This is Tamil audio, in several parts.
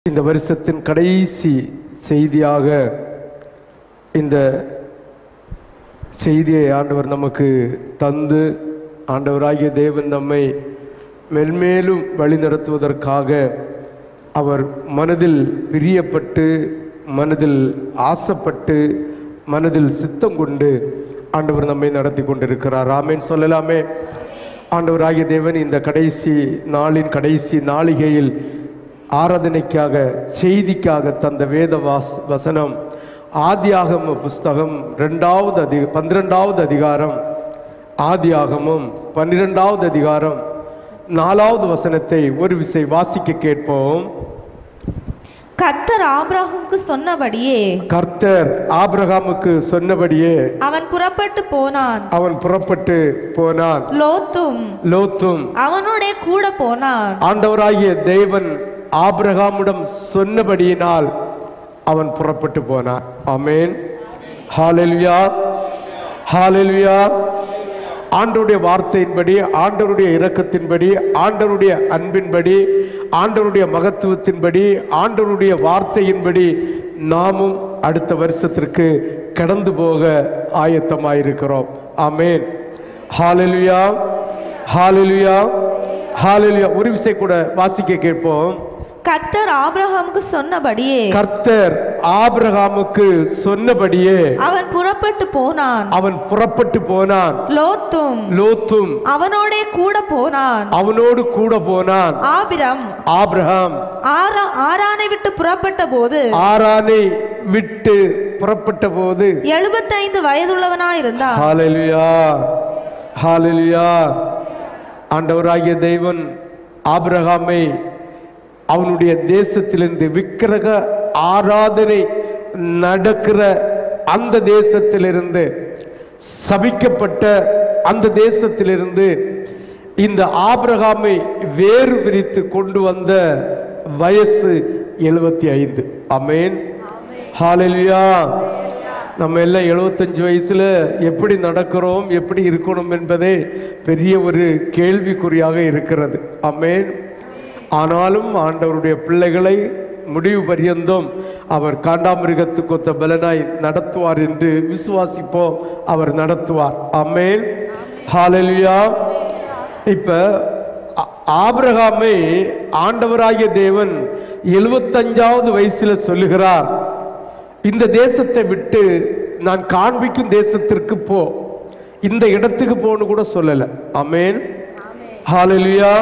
இந்த வருஷத்தின் கடைசி செய்தியாக இந்த செய்தியை ஆண்டவர் நமக்கு தந்து ஆண்டவராகிய தேவன் நம்மை மென்மேலும் வழிநடத்துவதற்காக அவர் மனதில் பிரியப்பட்டு மனதில் ஆசைப்பட்டு மனதில் சித்தம் கொண்டு ஆண்டவர் நம்மை நடத்தி கொண்டிருக்கிறார் ஆமேன் சொல்லலாமே ஆண்டவராகிய தேவன் இந்த கடைசி நாளின் கடைசி நாளிகையில் ஆராதனைக்காக செய்திக்காக தந்த வேத வாஸ் வசனம் ஆதியாகம புஸ்தகம் ரெண்டாவது அதி பன்னிரெண்டாவது அதிகாரம் ஆதியாகமும் பன்னிரெண்டாவது அதிகாரம் நாலாவது வசனத்தை ஒரு விசை வாசிக்க கேட்போம் கர்த்தர் ஆபிரகாமுக்கு சொன்னபடியே கர்த்தர் ஆபிரகாமுக்கு சொன்னபடியே அவன் புறப்பட்டு போனான் அவன் புறப்பட்டு போனான் லோத்தும் லோத்தும் அவனோட கூட போனான் ஆண்டவராகிய தேவன் ஆபிரகாமிடம் சொன்னபடியினால் அவன் புறப்பட்டு போனான் ஆமென் ஹalleluya ஹalleluya ஆண்டவருடைய வார்த்தையின்படி ஆண்டவருடைய இரக்கத்தின்படி ஆண்டவருடைய அன்பின்படி ஆண்டவருடைய மகத்துவத்தின்படி ஆண்டவருடைய வார்த்தையின்படி நாமும் அடுத்த வருஷத்திற்கு கடந்து போக ஆயத்தமாயிருக்கிறோம் ஆமென் ஹalleluya ஹalleluya ஹalleluya ஒரு விசை கூட வாசிக்க கேட்போம் கர்த்தர் ஆபிரகாமுக்கு சொன்னபடியே கர்த்தர் ஆபிரகாமுக்கு சொன்னபடியே அவன் புறப்பட்டு போனான் அவன் புறப்பட்டு போனான் லோத்தும் லோத்தும் அவனோட கூட போனான் அவனோடு கூட போனான் ஆபிரம் ஆபிரகாம் ஆரா ஆரானை விட்டு புறப்பட்ட போது ஆரானை விட்டு புறப்பட்ட போது எழுபத்தைந்து வயதுள்ளவனாயிருந்தான் ஹalleluya ஹalleluya ஆண்டவராகிய தெய்வன் ஆபிரகாமை அவனுடைய தேசத்திலிருந்து விக்கிரக ஆராதனை நடக்கிற அந்த தேசத்திலிருந்து சபிக்கப்பட்ட அந்த தேசத்திலிருந்து இந்த ஆபிரகாமை வேறு பிரித்து கொண்டு வந்த வயசு எழுபத்தி ஐந்து அமேன் ஹalleluya நம்ம எல்லாம் எழுபத்தஞ்சு வயசுல எப்படி நடக்கிறோம் எப்படி இருக்கணும் என்பதே பெரிய ஒரு கேள்விக்குறியாக இருக்கிறது அமேன் ஆனாலும் ஆண்டவருடைய பிள்ளைகளை முடிவு பரியந்தம் அவர் காண்டாமிருகத்துக்கு ஒத்த பலனாய் நடத்துவார் என்று விசுவாசிப்போம் அவர் நடத்துவார் அமேன் ஹalleluya இப்ப ஆ- ஆபிரகாமை ஆண்டவராகிய தேவன் எழுபத்தஞ்சாவது வயசுல சொல்லுகிறார் இந்த தேசத்தை விட்டு நான் காண்பிக்கும் தேசத்திற்கு போ இந்த இடத்துக்கு போன்னு கூட சொல்லல அமேன் ஹalleluya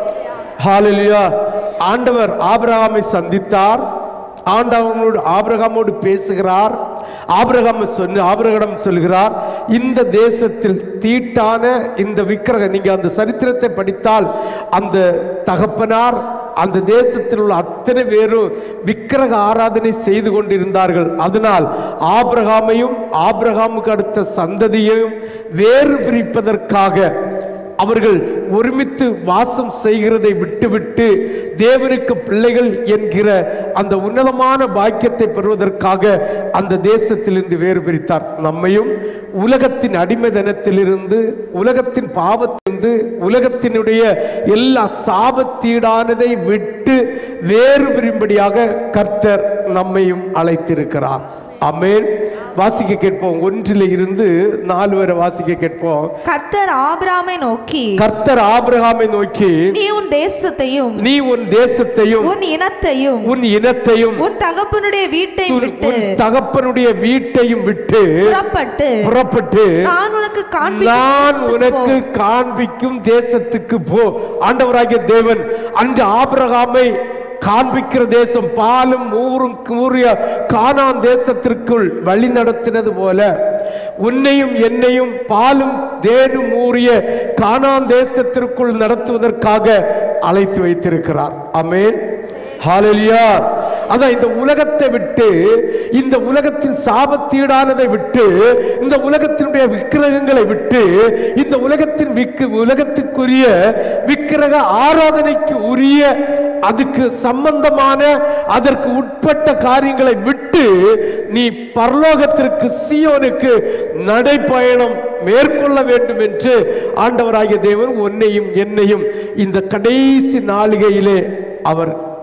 ஹalleluya ஆண்டவர் ஆபிரகாமை சந்தித்தார் ஆண்டவனோடு ஆபிரகாமோடு பேசுகிறார் ஆபிரகாம் சொன்ன ஆபிரகாம் சொல்கிறார் இந்த தேசத்தில் தீட்டான இந்த விக்கிரக நீங்க அந்த சரித்திரத்தை படித்தால் அந்த தகப்பனார் அந்த தேசத்தில் உள்ள அத்தனை பேரும் விக்கிரக ஆராதனை செய்து கொண்டிருந்தார்கள் அதனால் ஆபிரகாமையும் ஆபிரகாமுக்கு அடுத்த சந்ததியையும் வேறு பிரிப்பதற்காக அவர்கள் ஒருமித்து வாசம் செய்கிறதை விட்டுவிட்டு தேவனுக்கு பிள்ளைகள் என்கிற அந்த உன்னதமான பாக்கியத்தை பெறுவதற்காக அந்த தேசத்திலிருந்து வேறு பிரித்தார் நம்மையும் உலகத்தின் அடிமைதனத்திலிருந்து உலகத்தின் பாவத்திலிருந்து உலகத்தினுடைய எல்லா சாபத்தீடானதை விட்டு வேறு பிரியும்படியாக கர்த்தர் நம்மையும் அழைத்திருக்கிறார் அமேன் வாசிக்க கேட்போம் ஒன்றில் இருந்து நாலு வரை வாசிக்க கேட்போம் கர்த்தர் ஆபிராமை நோக்கி கர்த்தர் ஆபிரகாமை நோக்கி நீ உன் தேசத்தையும் நீ உன் தேசத்தையும் உன் இனத்தையும் உன் இனத்தையும் உன் தகப்பனுடைய வீட்டை உன் விட்டு உன் தகப்பனுடைய வீட்டையும் விட்டு புறப்பட்டு புறப்பட்டு நான் உனக்கு நான் காண்பிக்கும் உனக்கு காண்பிக்கும் தேசத்துக்கு போ ஆண்டவராகிய தேவன் அந்த ஆபிரகாமை காண்பிக்கிற தேசம் பாலும் ஊரும் கூறிய கானான் தேசத்திற்குள் வழி நடத்தினது போல உன்னையும் என்னையும் பாலும் தேனும் ஊறிய கானான் தேசத்திற்குள் நடத்துவதற்காக அழைத்து வைத்திருக்கிறார் அமேன் ஹalleluya அதான் இந்த உலகத்தை விட்டு இந்த உலகத்தின் சாபத்தீடானதை விட்டு இந்த உலகத்தினுடைய விக்கிரகங்களை விட்டு இந்த உலகத்தின் விக்கு உலகத்துக்குரிய விக்கிரக ஆராதனைக்கு உரிய அதுக்கு சம்பந்தமான அதற்கு உட்பட்ட காரியங்களை விட்டு நீ பரலோகத்திற்கு சியோனுக்கு நடைப்பயணம் மேற்கொள்ள வேண்டும் என்று ஆண்டவராகிய தேவன் உன்னையும் என்னையும் இந்த கடைசி நாளிகையிலே அவர்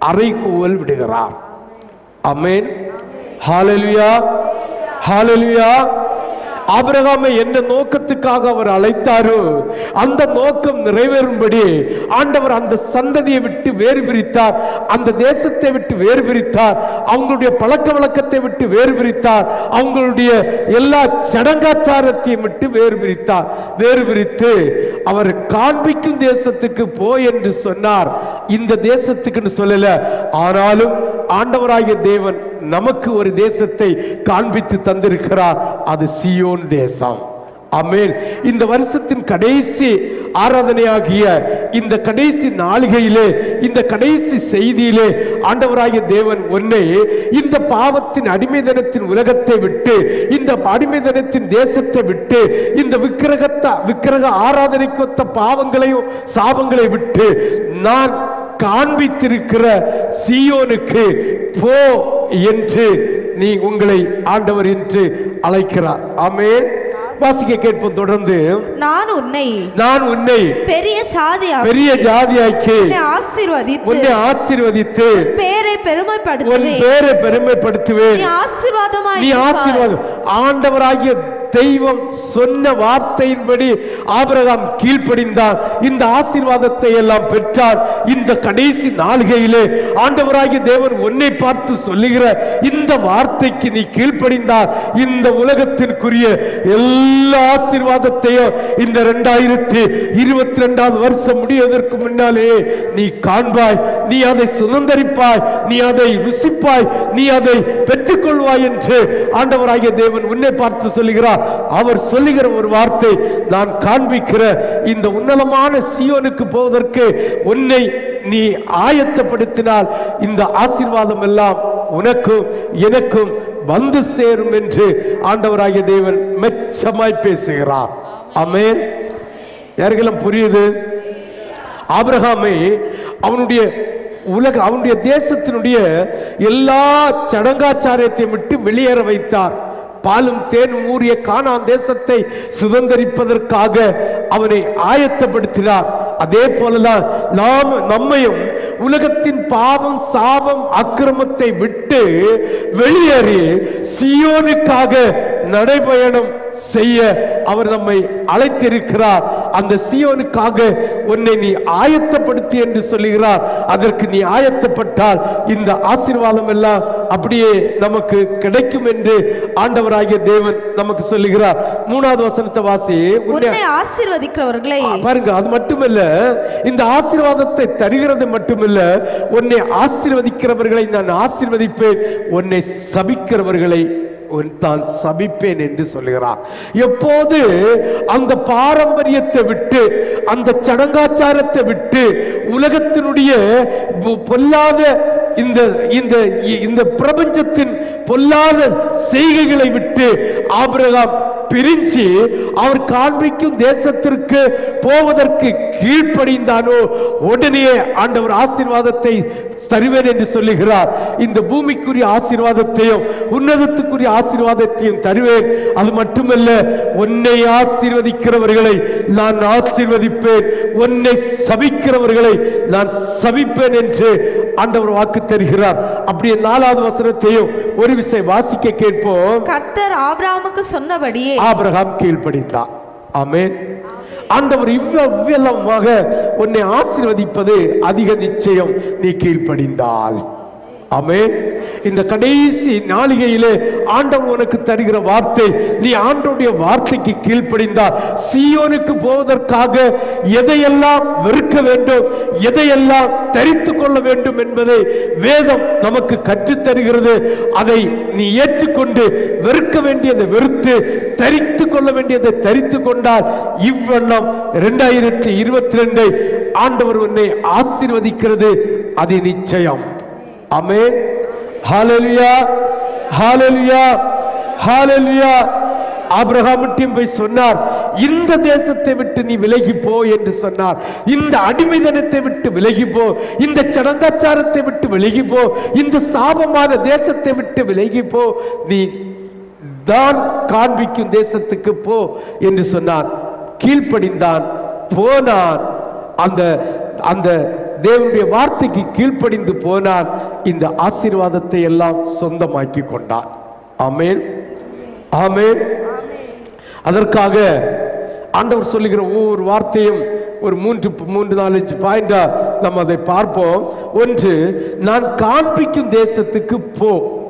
அறைகூவல் விடுகிறார் அமேன் ஹalleluya ஹalleluya ஆபிரகாமை என்ன நோக்கத்துக்காக அவர் அழைத்தாரோ அந்த நோக்கம் நிறைவேறும்படி ஆண்டவர் அந்த சந்ததியை விட்டு வேறு பிரித்தார் அந்த தேசத்தை விட்டு வேறு பிரித்தார் அவங்களுடைய பழக்க வழக்கத்தை விட்டு வேறு பிரித்தார் அவங்களுடைய எல்லா சடங்காச்சாரத்தையும் விட்டு வேறு பிரித்தார் வேறு பிரித்து அவர் காண்பிக்கும் தேசத்துக்கு போ என்று சொன்னார் இந்த தேசத்துக்குன்னு சொல்லல ஆனாலும் ஆண்டவராகிய தேவன் நமக்கு ஒரு தேசத்தை காண்பித்து தந்திருக்கிறார் அது சியோன் தேசம் ஆமென் இந்த வருஷத்தின் கடைசி ஆராதனையாகிய இந்த கடைசி நாளிகையிலே இந்த கடைசி செய்தியிலே ஆண்டவராகிய தேவன் ஒன்னை இந்த பாவத்தின் அடிமைதனத்தின் உலகத்தை விட்டு இந்த அடிமைதனத்தின் தேசத்தை விட்டு இந்த விக்கிரகத்த விக்கிரக ஆராதனைக்கொத்த பாவங்களையும் சாபங்களை விட்டு நான் காண்பித்திருக்கிற சீயோனுக்கு போ என்று நீ உங்களை ஆண்டவர் என்று அழைக்கிறார் ஆமென் வாசிக்க கேட்போம் தொடர்ந்து நான் உன்னை நான் உன்னை பெரிய சாதியா பெரிய ஜாதியாக்கி உன்னை ஆசீர்வதித்து உன்னை ஆசீர்வதித்து பேரை உன் பெருமைப்படுத்துவேன் பேரை பெருமைப்படுத்துவேன் நீ ஆசீர்வாதமாய் நீ இருப்பாய். ஆசீர்வாதம் ஆண்டவராகிய தெய்வம் சொன்ன வார்த்தையின்படி ஆபிரகாம் கீழ்ப்படிந்தான் இந்த ஆசீர்வாதத்தை எல்லாம் பெற்றார் இந்த கடைசி நாளிகையிலே ஆண்டவராகிய தேவன் உன்னை பார்த்து சொல்லுகிற இந்த வார்த்தைக்கு நீ கீழ்ப்படிந்தார் இந்த உலகத்திற்குரிய எல்லா ஆசீர்வாதத்தையும் இந்த ரெண்டாயிரத்தி இருபத்தி ரெண்டாவது வருஷம் முடிவதற்கு முன்னாலே நீ காண்பாய் நீ அதை சுதந்தரிப்பாய் நீ அதை ருசிப்பாய் நீ அதை பெற்றுக்கொள்வாய் என்று ஆண்டவராகிய தேவன் உன்னை பார்த்து சொல்லுகிறார் அவர் சொல்லுகிற ஒரு வார்த்தை நான் காண்பிக்கிற இந்த உன்னதமான சியோனுக்கு போவதற்கு உன்னை நீ ஆயத்தப்படுத்தினால் இந்த ஆசீர்வாதம் எல்லாம் உனக்கும் எனக்கும் வந்து சேரும் என்று ஆண்டவராகிய தேவன் மெச்சமாய் பேசுகிறார் ஆமென் யாருக்கெல்லாம் புரியுது ஆபிரகாமை அவனுடைய உலக அவனுடைய தேசத்தினுடைய எல்லா சடங்காச்சாரியத்தையும் விட்டு வெளியேற வைத்தார் பாலும் தேனும் ஊறிய கானான் தேசத்தை சுதந்தரிப்பதற்காக அவனை ஆயத்தப்படுத்தினார் அதே போலதான் நாம் நம்மையும் உலகத்தின் பாவம் சாபம் அக்கிரமத்தை விட்டு வெளியேறி சியோனுக்காக நடைபயணம் செய்ய அவர் நம்மை அழைத்திருக்கிறார் அந்த சியோனுக்காக உன்னை நீ ஆயத்தப்படுத்தி என்று சொல்லுகிறார் அதற்கு நீ ஆயத்தப்பட்டால் இந்த ஆசீர்வாதம் எல்லாம் அப்படியே நமக்கு கிடைக்கும் என்று ஆண்டவராகிய தேவன் நமக்கு சொல்லுகிறார் மூணாவது வசனத்தை வாசி உன்னை உன்னை ஆசீர்வதிக்கிறவர்களை பாருங்க அது மட்டுமல்ல இந்த ஆசீர்வாதத்தை தருகிறது மட்டுமல்ல உன்னை ஆசீர்வதிக்கிறவர்களை நான் ஆசீர்வதிப்பேன் உன்னை சபிக்கிறவர்களை உன் தான் சபிப்பேன் என்று சொல்லுகிறார் எப்போது அந்த பாரம்பரியத்தை விட்டு அந்த சடங்காச்சாரத்தை விட்டு உலகத்தினுடைய பொ- பொல்லாத இந்த இந்த இந்த பிரபஞ்சத்தின் பொல்லாத செய்கைகளை விட்டு ஆபிரகாம் பிரிஞ்சு அவர் காண்பிக்கும் தேசத்திற்கு போவதற்கு கீழ்ப்படிந்தானோ உடனே ஆண்டவர் ஆசீர்வாதத்தை தருவேன் என்று சொல்லுகிறார் இந்த பூமிக்குரிய ஆசீர்வாதத்தையும் உன்னதத்துக்குரிய ஆசீர்வாதத்தையும் தருவேன் அது மட்டுமல்ல உன்னை ஆசீர்வதிக்கிறவர்களை நான் ஆசீர்வதிப்பேன் உன்னை சபிக்கிறவர்களை நான் சபிப்பேன் என்று ஆண்டவர் வாக்கு தருகிறார் அப்படியே நாலாவது வசனத்தையும் ஒரு விசை வாசிக்க கேட்போம் கர்த்தர் ஆபிரகாமுக்கு சொன்னபடியே ஆபிரகாம் கீழ்ப்படிந்தார் ஆமென் ஆண்டவர் இவ்வளவாக உன்னை ஆசீர்வதிப்பது அதிக நிச்சயம் நீ கீழ்ப்படிந்தால் ஆமென் இந்த கடைசி நாளிகையிலே ஆண்டவர் உனக்கு தருகிற வார்த்தை நீ ஆண்டவருடைய வார்த்தைக்கு கீழ்ப்படிந்தால் சீயோனுக்கு போவதற்காக எதையெல்லாம் வெறுக்க வேண்டும் எதையெல்லாம் தரித்து கொள்ள வேண்டும் என்பதை வேதம் நமக்கு கற்றுத் தருகிறது அதை நீ ஏற்றுக்கொண்டு வெறுக்க வேண்டியதை வெறுத்து தரித்து கொள்ள வேண்டியதை தரித்து கொண்டால் இவ்வண்ணம் இரண்டாயிரத்தி இருபத்தி ரெண்டை ஆண்டவர் உன்னை ஆசீர்வதிக்கிறது அது நிச்சயம் ஆமென் ஹalleluya ஹalleluya ஹalleluya ஆபிரகாமிட்டையும் போய் சொன்னார் இந்த தேசத்தை விட்டு நீ விலகி போ என்று சொன்னார் இந்த அடிமைதனத்தை விட்டு விலகி போ இந்த சடங்காச்சாரத்தை விட்டு விலகி போ இந்த சாபமான தேசத்தை விட்டு விலகி போ நீ தான் காண்பிக்கும் தேசத்துக்கு போ என்று சொன்னான் கீழ்ப்படிந்தான் போனான் அந்த அந்த தேவனுடைய வார்த்தைக்கு கீழ்ப்படிந்து போனான் இந்த ஆசீர்வாதத்தை எல்லாம் சொந்தமாக்கி கொண்டான் ஆமென் ஆமென் அதற்காக ஆண்டவர் சொல்லுகிற ஒவ்வொரு வார்த்தையும் ஒரு மூன்று மூன்று நாலஞ்சு பாயிண்டா நம்ம அதை பார்ப்போம் ஒன்று நான் காண்பிக்கும் தேசத்துக்கு போ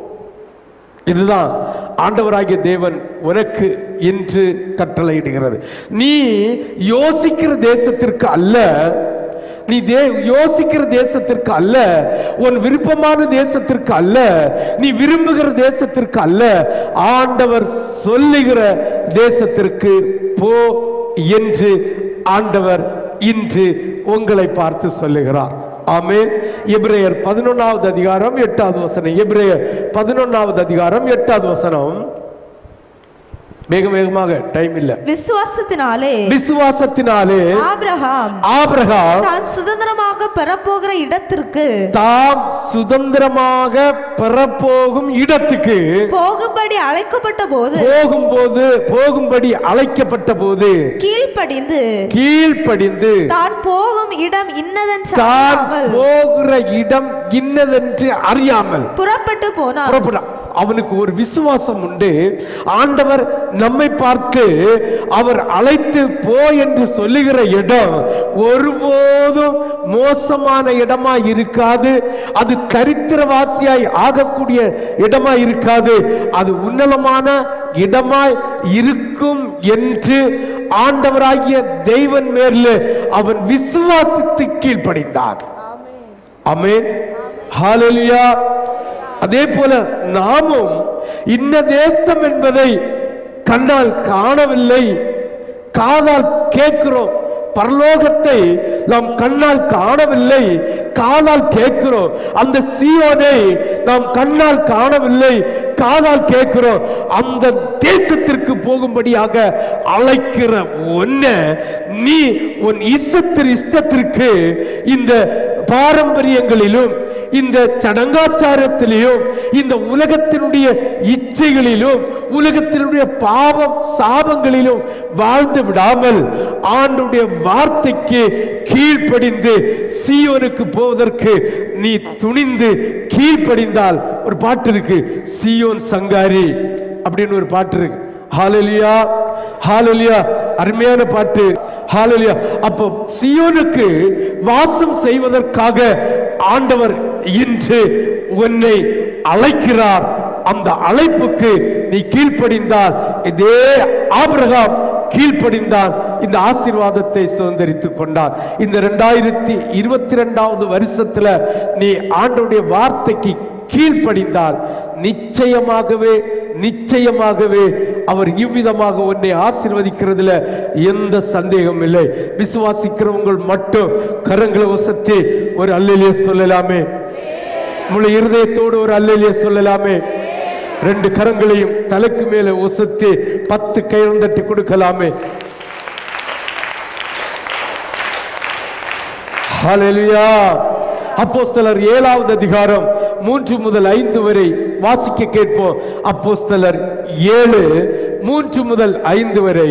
இதுதான் ஆண்டவராகிய தேவன் உனக்கு இன்று கட்டளையிடுகிறது நீ யோசிக்கிற தேசத்திற்கு அல்ல நீ தே யோசிக்கிற தேசத்திற்கு அல்ல உன் விருப்பமான தேசத்திற்கு அல்ல நீ விரும்புகிற தேசத்திற்கு அல்ல ஆண்டவர் சொல்லுகிற தேசத்திற்கு போ என்று ஆண்டவர் இன்று உங்களை பார்த்து சொல்லுகிறார் ஆமென் எபிரேயர் பதினொன்னாவது அதிகாரம் எட்டாவது வசனம் எபிரேயர் பதினொன்னாவது அதிகாரம் எட்டாவது வசனம் வேக வேகமாக டைம் இல்ல விசுவாசத்தினாலே விசுவாசத்தினாலே ஆபிரகாம் ஆபிரகாம் தான் சுதந்திரமாக பெறப்போகிற இடத்திற்கு தாம் சுதந்திரமாக பெறப்போகும் இடத்துக்கு போகும்படி அழைக்கப்பட்ட போது போகும்போது போகும்படி அழைக்கப்பட்ட போது கீழ்ப்படிந்து கீழ்ப்படிந்து தான் போகும் இடம் இன்னதென்று தான் அறியாமல் போகிற இடம் இன்னதென்று அறியாமல் புறப்பட்டு போனார் புறப்படான் அவனுக்கு ஒரு விசுவாசம் உண்டு ஆண்டவர் நம்மை பார்த்து அவர் அழைத்து போ என்று சொல்லுகிற இடம் ஒருபோதும் மோசமான இடமா இருக்காது அது தரித்திரவாசியாய் ஆகக்கூடிய இடமா இருக்காது அது உன்னதமான இடமாய் இருக்கும் என்று ஆண்டவராகிய தெய்வன் மேல் அவன் விசுவாசித்து கீழ்ப்படிந்தான் அமேன் ஹalleluya அதே போல நாமும் இன்ன தேசம் என்பதை கண்ணால் காணவில்லை காதால் கேட்கிறோம் பரலோகத்தை நாம் கண்ணால் காணவில்லை காதால் கேட்கிறோம் அந்த சீயோனை நாம் கண்ணால் காணவில்லை காதால் கேட்கிறோம் அந்த தேசத்திற்கு போகும்படியாக அழைக்கிற ஒன்ன நீ உன் இஷ்டத்திற்கு இஷ்டத்திற்கு இந்த பாரம்பரியங்களிலும் இந்த சடங்காச்சாரத்திலையும் இந்த உலகத்தினுடைய இச்சைகளிலும் உலகத்தினுடைய பாவம் சாபங்களிலும் வாழ்ந்து விடாமல் ஆண்டுடைய வார்த்தைக்கு கீழ்ப்படிந்து சீயோனுக்கு போவதற்கு நீ துணிந்து கீழ்ப்படிந்தால் ஒரு பாட்டு இருக்கு சீயோன் சங்காரி அப்படின்னு ஒரு பாட்டு இருக்கு ஹalleluya ஹalleluya அருமையான பாட்டு ஹalleluya அப்போ சியோனுக்கு வாசம் செய்வதற்காக ஆண்டவர் இன்று உன்னை அழைக்கிறார் அந்த அழைப்புக்கு நீ கீழ்ப்படிந்தால் இதே ஆபிரகாம் கீழ்ப்படிந்தான் இந்த ஆசீர்வாதத்தை சுதந்திரித்துக் கொண்டான் இந்த ரெண்டாயிரத்தி இருபத்தி ரெண்டாவது வருஷத்துல நீ ஆண்டவருடைய வார்த்தைக்கு கீழ்ப்படிந்தால் நிச்சயமாகவே நிச்சயமாகவே அவர் இவ்விதமாக உன்னை ஆசீர்வதிக்கிறதுல எந்த சந்தேகம் இல்லை விசுவாசிக்கிறவங்க மட்டும் கரங்களை வசத்தி ஒரு அல்லலிய சொல்லலாமே முழு இருதயத்தோடு ஒரு அல்லலிய சொல்லலாமே ரெண்டு கரங்களையும் தலைக்கு மேலே ஒசத்தி பத்து கயிறு தட்டி கொடுக்கலாமே ஹalleluya அப்போஸ்தலர் ஏழாவது அதிகாரம் மூன்று முதல் ஐந்து வரை வாசிக்க கேட்போம் அப்போஸ்தலர் ஏழு மூன்று முதல் ஐந்து வரை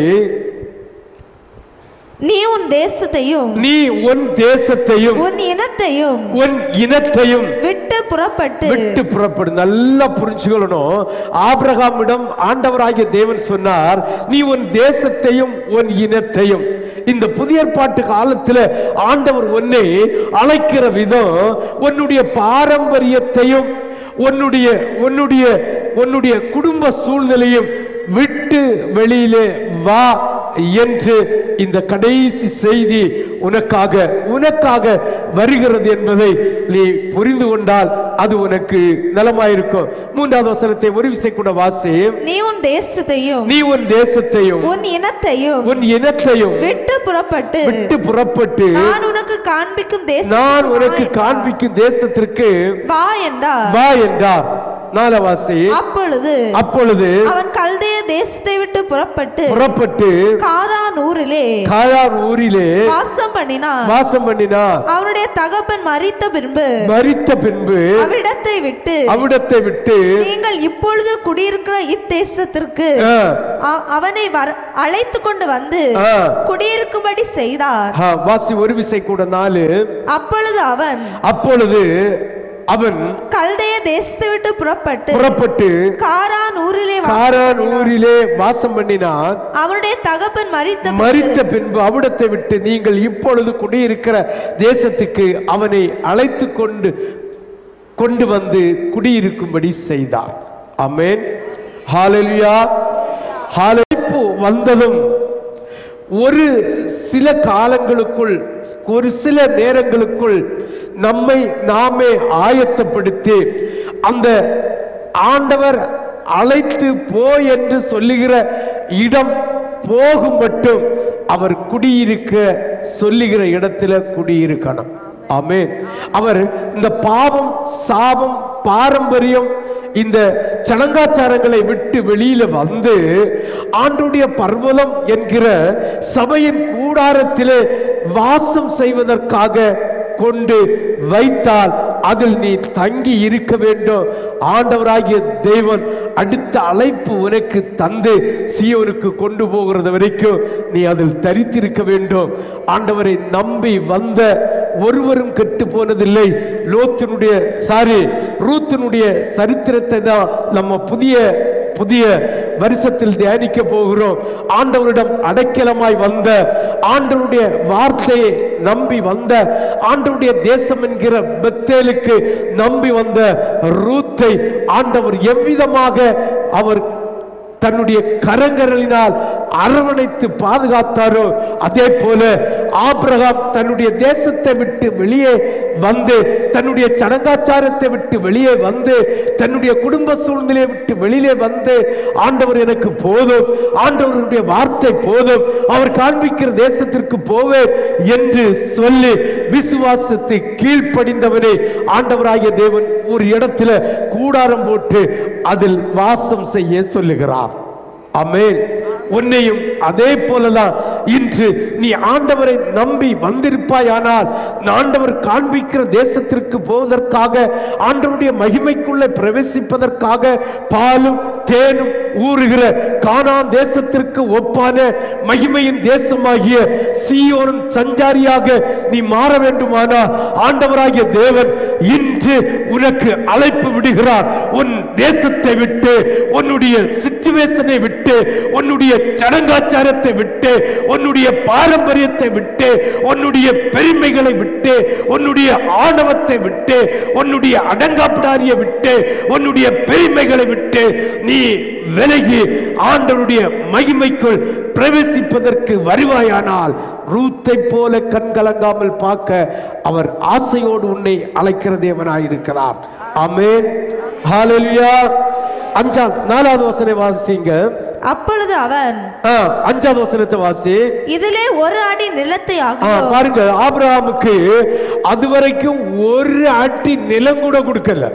நீ உன் தேசத்தையும் நீ உன் தேசத்தையும் உன் இனத்தையும் உன் இனத்தையும் விட்டு புறப்பட்டு விட்டு புறப்படு நல்லா புரிஞ்சுக்கணும் ஆபிரகாமிடம் ஆண்டவராகிய தேவன் சொன்னார் நீ உன் தேசத்தையும் உன் இனத்தையும் இந்த புதிய ஏற்பாட்டு காலத்துல ஆண்டவர் உன்னை அழைக்கிற விதம் உன்னுடைய பாரம்பரியத்தையும் உன்னுடைய உன்னுடைய உன்னுடைய குடும்ப சூழ்நிலையும் விட்டு வெளியிலே வா என்று இந்த கடைசி செய்தி உனக்காக உனக்காக வருகிறது என்பதை நீ புரிந்து கொண்டால் அது உனக்கு நலமாயிருக்கும் மூன்றாவது வசனத்தை ஒரு விசை கூட வாசி நீ உன் தேசத்தையும் நீ உன் தேசத்தையும் உன் இனத்தையும் உன் இனத்தையும் விட்டு புறப்பட்டு விட்டு புறப்பட்டு நான் உனக்கு காண்பிக்கும் தேசம் நான் உனக்கு காண்பிக்கும் தேசத்திற்கு வா என்றார் வா என்றார் நாலவாசி அப்பொழுது அப்பொழுது அவன் கல்தேய தேசத்தை விட்டு புறப்பட்டு புறப்பட்டு காரான் ஊரிலே காயார் ஊரிலே வாசம் பண்ணினான் வாசம் பண்ணினார் அவனுடைய தகப்பன் மரித்த பின்பு மரித்த பின்பு அவ்விடத்தை விட்டு அவிடத்தை விட்டு நீங்கள் இப்பொழுது குடியிருக்கிற இத்தேசத்திற்கு ஆ, அ- அவனை வர அழைத்து கொண்டு வந்து ஆ, குடியிருக்கும்படி செய்தார் ஆ, வாசி ஒரு விசை கூட நாலு அப்பொழுது அவன் அப்பொழுது அவன் கல்தேய தேசத்தை விட்டு புறப்பட்டு புறப்பட்டு காரான் ஊரிலே வாசம் காரான் பண்ணினான். ஊரிலே வாசம் பண்ணினான் அவனுடைய தகப்பன் மரித்த பின்பு மரித்த பின்பு அவிடத்தை விட்டு நீங்கள் இப்பொழுது குடியிருக்கிற தேசத்துக்கு அவனை அழைத்து கொண்டு கொண்டு வந்து குடியிருக்கும்படி செய்தார் அமேன் ஹalleluya ஹalleluya வந்ததும் ஒரு சில காலங்களுக்குள் ஒரு சில நேரங்களுக்குள் நம்மை நாமே ஆயத்தப்படுத்தி அந்த ஆண்டவர் அழைத்து போ என்று சொல்லுகிற இடம் போகும் மட்டும் அவர் குடியிருக்க சொல்லுகிற இடத்துல குடியிருக்கணும் ஆமென் அவர் இந்த பாவம் சாபம் பாரம்பரியம் இந்த சடங்காச்சாரங்களை விட்டு வெளியில வந்து ஆண்டுடைய பர்வதம் என்கிற சபையின் கூடாரத்திலே வாசம் செய்வதற்காக கொண்டு வைத்தால் அதில் நீ தங்கி இருக்க வேண்டும் ஆண்டவராகிய தேவன் அடுத்த அழைப்பு உனக்கு தந்து சீயோனுக்கு கொண்டு போகிறது வரைக்கும் நீ அதில் தரித்திருக்க வேண்டும் ஆண்டவரை நம்பி வந்த ஒருவரும் கெட்டு போனதில்லை லோத்தினுடைய சாரி ரூத்தினுடைய சரித்திரத்தை தான் நம்ம புதிய புதிய வருஷத்தில் தியானிக்க போகிறோம் ஆண்டவரிடம் அடைக்கலமாய் வந்த ஆண்டவருடைய வார்த்தையை நம்பி வந்த ஆண்டவருடைய தேசம் என்கிற பெத்தேலுக்கு நம்பி வந்த ரூத்தை ஆண்டவர் எவ்விதமாக அவர் தன்னுடைய கரங்கரலினால் அரவணைத்து பாதுகாத்தாரோ அதே போல ஆபிரகாம் தன்னுடைய தேசத்தை விட்டு வெளியே வந்து தன்னுடைய சடங்காச்சாரத்தை விட்டு வெளியே வந்து தன்னுடைய குடும்ப சூழ்நிலையை விட்டு வெளியிலே வந்து ஆண்டவர் எனக்கு போதும் ஆண்டவருடைய வார்த்தை போதும் அவர் காண்பிக்கிற தேசத்திற்கு போவேன் என்று சொல்லி விசுவாசத்தை கீழ்ப்படிந்தவனே ஆண்டவராகிய தேவன் ஒரு இடத்துல கூடாரம் போட்டு அதில் வாசம் செய்ய சொல்லுகிறார் ஆமென் உன்னையும் அதே போலதான் இன்று நீ ஆண்டவரை நம்பி வந்திருப்பாயானால் ஆண்டவர் காண்பிக்கிற தேசத்திற்கு போவதற்காக ஆண்டவருடைய மகிமைக்குள்ளே பிரவேசிப்பதற்காக பாலும் தேனும் ஊறுகிற கானான் தேசத்திற்கு ஒப்பான மகிமையின் தேசமாகிய சீயோனும் சஞ்சாரியாக நீ மாற வேண்டுமானால் ஆண்டவராகிய தேவன் இன்று உனக்கு அழைப்பு விடுகிறார் உன் தேசத்தை விட்டு உன்னுடைய சிச்சுவேஷனை விட்டு உன்னுடைய சடங்காச்சாரத்தை விட்டு உன்னுடைய பாரம்பரியத்தை விட்டு உன்னுடைய பெருமைகளை விட்டு உன்னுடைய ஆணவத்தை விட்டு உன்னுடைய அடங்காப்பிடாரியை விட்டு உன்னுடைய பெருமைகளை விட்டு நீ விலகி ஆண்டவருடைய மகிமைக்குள் பிரவேசிப்பதற்கு வருவாயானால் ரூத்தை போல கண் கலங்காமல் பார்க்க அவர் ஆசையோடு உன்னை அழைக்கிற தேவனாயிருக்கிறார் ஆமென் ஹalleluya அஞ்சாம் நாலாவது வசனை வாசிங்க அப்பொழுது அவன் ஆ, அஞ்சாவது வசனத்தை வாசி இதிலே ஒரு அடி நிலத்தை ஆ, ஆகும் பாருங்க ஆபிரகாமுக்கு அது வரைக்கும் ஒரு அடி நிலம் கூட கொடுக்கல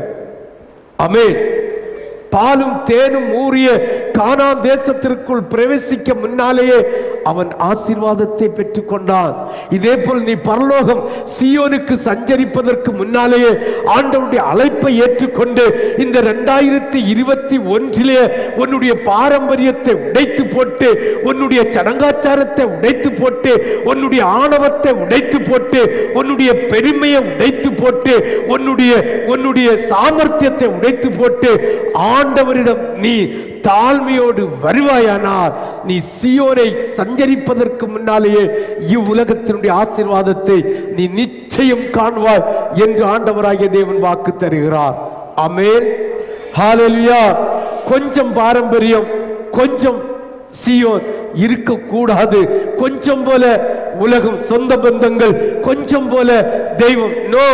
அமேன் பாலும் தேனும் ஊறிய கானான் தேசத்திற்குள் பிரவேசிக்க முன்னாலேயே அவன் ஆசீர்வாதத்தை பெற்றுக்கொண்டான் இதே போல் நீ பரலோகம் சியோனுக்கு சஞ்சரிப்பதற்கு முன்னாலேயே ஆண்டவருடைய அழைப்பை ஏற்றுக்கொண்டு இந்த ரெண்டாயிரத்தி இருபத்தி ஒன்றிலே உன்னுடைய பாரம்பரியத்தை உடைத்து போட்டு உன்னுடைய சடங்காச்சாரத்தை உடைத்து போட்டு உன்னுடைய ஆணவத்தை உடைத்து போட்டு உன்னுடைய பெருமையை உடைத்து போட்டு உன்னுடைய உன்னுடைய சாமர்த்தியத்தை உடைத்து போட்டு ஆண்டவரிடம் நீ தாழ்மையோடு வருவாயானால் நீ சியோனை சஞ்சரிப்பதற்கு முன்னாலேயே இவ்வுலகத்தினுடைய ஆசீர்வாதத்தை நீ நிச்சயம் காண்பாய் என்று ஆண்டவராகிய தேவன் வாக்கு தருகிறார் ஆமென் ஹalleluya கொஞ்சம் பாரம்பரியம் கொஞ்சம் சியோன் இருக்கக்கூடாது கொஞ்சம் போல உலகம் சொந்த பந்தங்கள் கொஞ்சம் போல தெய்வம் நோ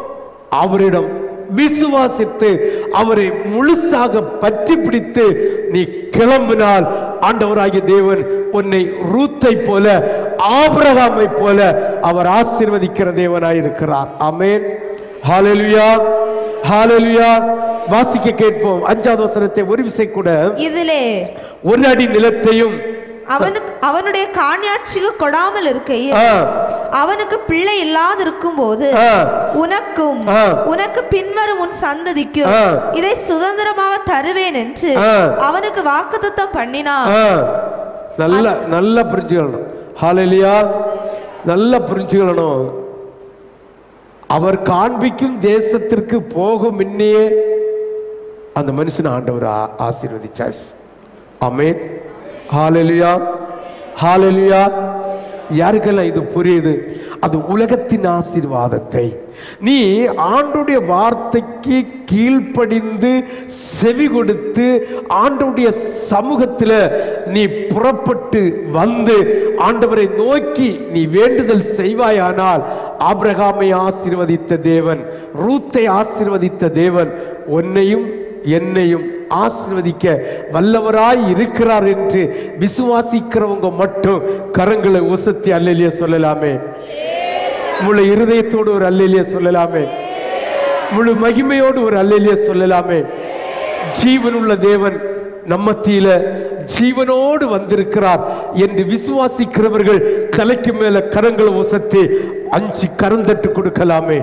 அவரிடம் விசுவாசித்து அவரை முழுசாக பற்றி பிடித்து நீ கிளம்பினால் ஆண்டவராகிய தேவன் உன்னை ரூத்தை போல ஆபிரகாமை போல அவர் ஆசீர்வதிக்கிற தேவனாய் இருக்கிறார் ஆமென் ஹalleluya ஹalleluya வாசிக்க கேட்போம் அஞ்சாவது வசனத்தை ஒரு விசை கூட இதிலே ஒரு அடி நிலத்தையும் அவனுக்கு அவனுடைய காணியாட்சிக்கு கொடாமல் இருக்கையில் ஆ, அவனுக்கு பிள்ளை இல்லாதிருக்கும் போது ஆ, உனக்கும் ஆ. உனக்கு பின்வரும் உன் சந்ததிக்கும் ஆ. இதை சுதந்திரமாக தருவேன் என்று ஆ. அவனுக்கு வாக்குத்தத்தம் பண்ணினான் ஆ. நல்லா நல்லா புரிஞ்சுக்கணும் ஹalleluya நல்லா புரிஞ்சுக்கணும் அவர் காண்பிக்கும் தேசத்திற்கு போகும் முன்னையே அந்த மனுஷன் ஆண்டவர் ஆ- ஆசீர்வதிச்சார் ஆமென் ஹalleluya ஹalleluya யாருக்கெல்லாம் இது புரியுது அது உலகத்தின் ஆசீர்வாதத்தை நீ ஆண்டுடைய வார்த்தைக்கு கீழ்ப்படிந்து செவி கொடுத்து ஆண்டுடைய சமூகத்தில் நீ புறப்பட்டு வந்து ஆண்டவரை நோக்கி நீ வேண்டுதல் செய்வாயானால் ஆபிரகாமை ஆசீர்வதித்த தேவன் ரூத்தை ஆசீர்வதித்த தேவன் உன்னையும் என்னையும் ஆசீர்வதிக்க வல்லவராய் இருக்கிறார் என்று விசுவாசிக்கிறவங்க மட்டும் கரங்களை உசத்தி அல்லலிய சொல்லலாமே முழு இருதயத்தோடு ஒரு அல்லலிய சொல்லலாமே முழு மகிமையோடு ஒரு அல்லலிய சொல்லலாமே ஜீவனுள்ள தேவன் நம்மத்தியில ஜீவனோடு வந்திருக்கிறார் என்று விசுவாசிக்கிறவர்கள் தலைக்கு மேல கரங்களை உசத்தி அஞ்சு கரந்தட்டு கொடுக்கலாமே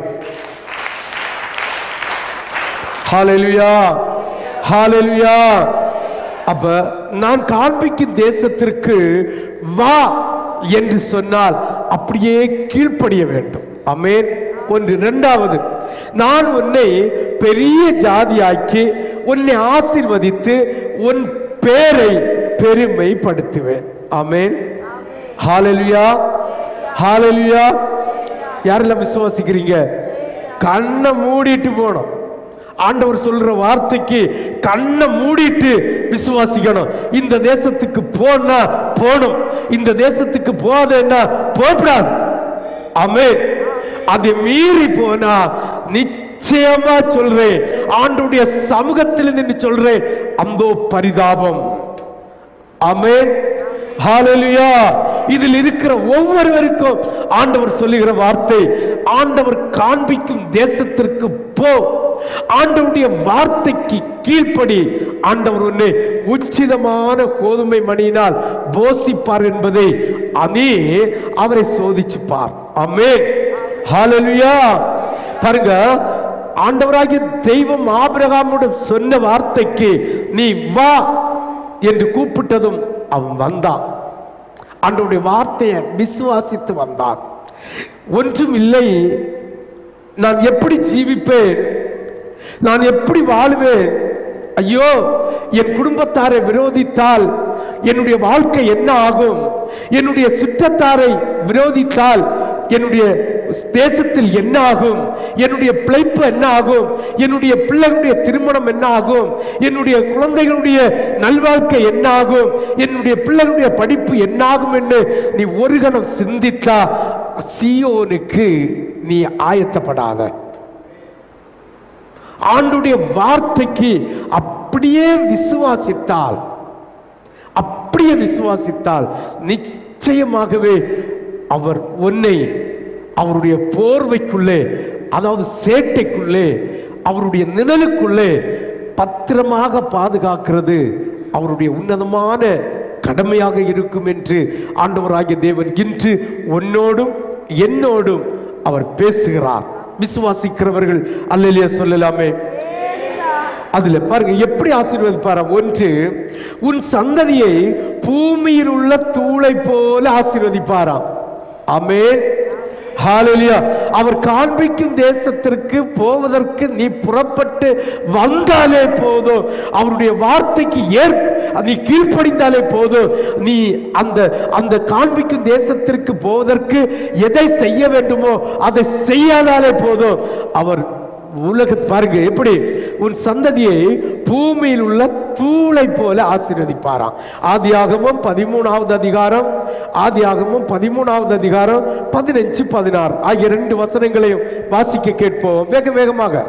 ஹalleluya ஹalleluya அப்ப நான் காண்பிக்கும் தேசத்திற்கு வா என்று சொன்னால் அப்படியே கீழ்ப்படிய வேண்டும் அமேன் ஒன்று இரண்டாவது நான் உன்னை பெரிய ஜாதியாக்கி உன்னை ஆசீர்வதித்து உன் பேரை பெருமைப்படுத்துவேன் அமேன் ஹalleluya ஹalleluya யாரெல்லாம் விசுவாசிக்கிறீங்க கண்ணை மூடிட்டு போனோம் ஆண்டவர் சொல்ற வார்த்தைக்கு கண்ணை மூடிட்டு விசுவாசிக்கணும் இந்த தேசத்துக்கு போனா போகணும் இந்த தேசத்துக்கு போதேன்னா போகக்கூடாது ஆமே அதை மீறி போனா நிச்சயமா சொல்றேன் ஆண்டுடைய சமூகத்தில் நின்று சொல்றேன் அந்தோ பரிதாபம் ஆமென் ஹalleluya இதில் இருக்கிற ஒவ்வொருவருக்கும் ஆண்டவர் சொல்லுகிற வார்த்தை ஆண்டவர் காண்பிக்கும் தேசத்திற்கு போ ஆண்டவருடைய வார்த்தைக்கு கீழ்ப்படி ஆண்டவர் உன்னை உச்சிதமான கோதுமை மணியினால் போசிப்பார் என்பதை அனே அவரை சோதிச்சு பார் ஆமென் ஹalleluya பாருங்க ஆண்டவராகிய தெய்வம் ஆபிரகாமுடன் சொன்ன வார்த்தைக்கு நீ வா என்று கூப்பிட்டதும் அவன் வந்தான் ஆண்டவருடைய வார்த்தையை விசுவாசித்து வந்தான் ஒன்றும் இல்லை நான் எப்படி ஜீவிப்பேன் நான் எப்படி வாழுவேன் ஐயோ என் குடும்பத்தாரை விரோதித்தால் என்னுடைய வாழ்க்கை என்ன ஆகும் என்னுடைய சுற்றத்தாரை விரோதித்தால் என்னுடைய தேசத்தில் என்ன ஆகும் என்னுடைய பிழைப்பு என்ன ஆகும் என்னுடைய பிள்ளைகளுடைய திருமணம் என்ன ஆகும் என்னுடைய குழந்தைகளுடைய நல்வாழ்க்கை என்ன ஆகும் என்னுடைய பிள்ளைகளுடைய படிப்பு என்ன ஆகும் என்று நீ ஒரு கணம் சிந்தித்தா சியோனுக்கு நீ ஆயத்தப்படாத ஆண்டுடைய வார்த்தைக்கு அப்படியே விசுவாசித்தால் அப்படியே விசுவாசித்தால் நிச்சயமாகவே அவர் உன்னை அவருடைய போர்வைக்குள்ளே அதாவது சேட்டைக்குள்ளே அவருடைய நிழலுக்குள்ளே பத்திரமாக பாதுகாக்கிறது அவருடைய உன்னதமான கடமையாக இருக்கும் என்று ஆண்டவராகிய தேவன் இன்று உன்னோடும் என்னோடும் அவர் பேசுகிறார் விசுவாசிக்கிறவர்கள் அல்லையா சொல்லலாமே அதுல பாருங்க எப்படி ஆசீர்வதிப்பாரா ஒன்று உன் சந்ததியை பூமியில் உள்ள தூளை போல ஆசீர்வதிப்பாராம் ஆமென் ஹalleluya அவர் காண்பிக்கும் தேசத்திற்கு போவதற்கு நீ புறப்பட்டு வந்தாலே போதும் அவருடைய வார்த்தைக்கு ஏற் நீ கீழ்ப்படிந்தாலே போதும் நீ அந்த அந்த காண்பிக்கும் தேசத்திற்கு போவதற்கு எதை செய்ய வேண்டுமோ அதை செய்யாதாலே போதும் அவர் உலக பாருங்க எப்படி உன் சந்ததியை பூமியில் உள்ள தூளை போல ஆசீர்வதிப்பாராம் ஆதியாகமும் பதிமூணாவது அதிகாரம் ஆதியாகமும் பதிமூணாவது அதிகாரம் பதினஞ்சு பதினாறு ஆகிய ரெண்டு வசனங்களையும் வாசிக்க கேட்போம் வேக வேகமாக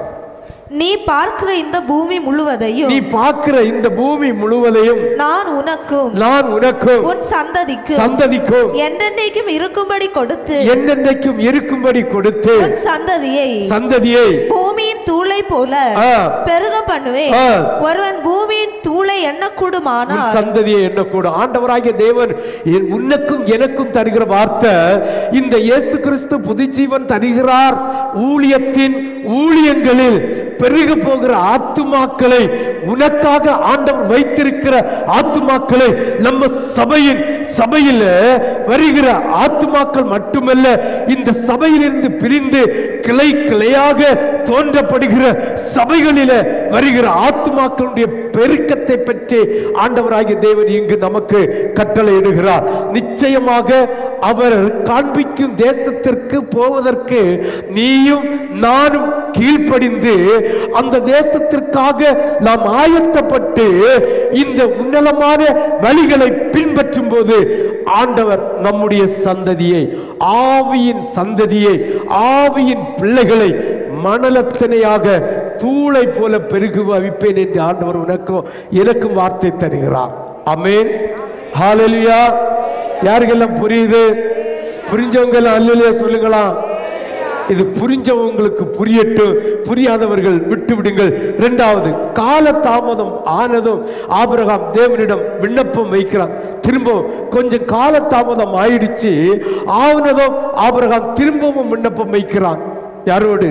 நீ பார்க்கிற இந்த பூமி முழுவதையும் நீ பார்க்கிற இந்த பூமி முழுவதையும் நான் உனக்கும் நான் உனக்கும் உன் சந்ததிக்கும் சந்ததிக்கும் என்றென்றைக்கும் இருக்கும்படி கொடுத்து என்னென்னைக்கும் இருக்கும்படி கொடுத்து உன் சந்ததியை சந்ததியை பூமியின் தூளை போல ஆ, பெருக பண்ணுவேன் ஆ. ஒருவன் பூமியின் தூளை உன் எண்ணக்கூடுமானால் சந்ததியை எண்ணக்கூடும் ஆண்டவராகிய தேவன் என் உனக்கும் எனக்கும் தருகிற வார்த்தை இந்த இயேசு கிறிஸ்து புதுஜீவன் தருகிறார் ஊழியத்தின் ஊழியங்களில் பெருக போகிற ஆத்துமாக்களை உனக்காக ஆண்டவர் வைத்திருக்கிற ஆத்துமாக்களை நம்ம சபையின் சபையில் வருகிற ஆத்துமாக்கள் மட்டுமல்ல இந்த சபையிலிருந்து பிரிந்து கிளை கிளையாக தோன்றப்படுகிற சபைகளில வருகிற ஆத்துமாக்களுடைய பெருக்கத்தை பற்றி ஆண்டவராகிய தேவன் இங்கு நமக்கு கட்டளையிடுகிறார் நிச்சயமாக அவர் காண்பிக்கும் தேசத்திற்கு போவதற்கு நீயும் நானும் கீழ்ப்படிந்து அந்த தேசத்திற்காக நாம் ஆயத்தப்பட்டு இந்த உன்னதமான வழிகளை பின்பற்றும் போது ஆண்டவர் நம்முடைய சந்ததியை ஆவியின் சந்ததியை ஆவியின் பிள்ளைகளை மணலத்தனையாக தூளை போல பெருகு அவிப்பேன் என்று ஆண்டவர் உனக்கும் எனக்கும் வார்த்தை தருகிறார் அமேன் ஹalleluya யாருக்கெல்லாம் புரியுது புரிஞ்சவங்க எல்லாம் அல்லையா சொல்லுங்களா இது புரிஞ்சவங்களுக்கு புரியட்டும் புரியாதவர்கள் விட்டு விடுங்கள் இரண்டாவது கால தாமதம் ஆனதும் ஆபிரகாம் தேவனிடம் விண்ணப்பம் வைக்கிறான் திரும்ப கொஞ்சம் கால தாமதம் ஆயிடுச்சு ஆனதும் ஆபிரகாம் திரும்பவும் விண்ணப்பம் வைக்கிறான் யாரோடு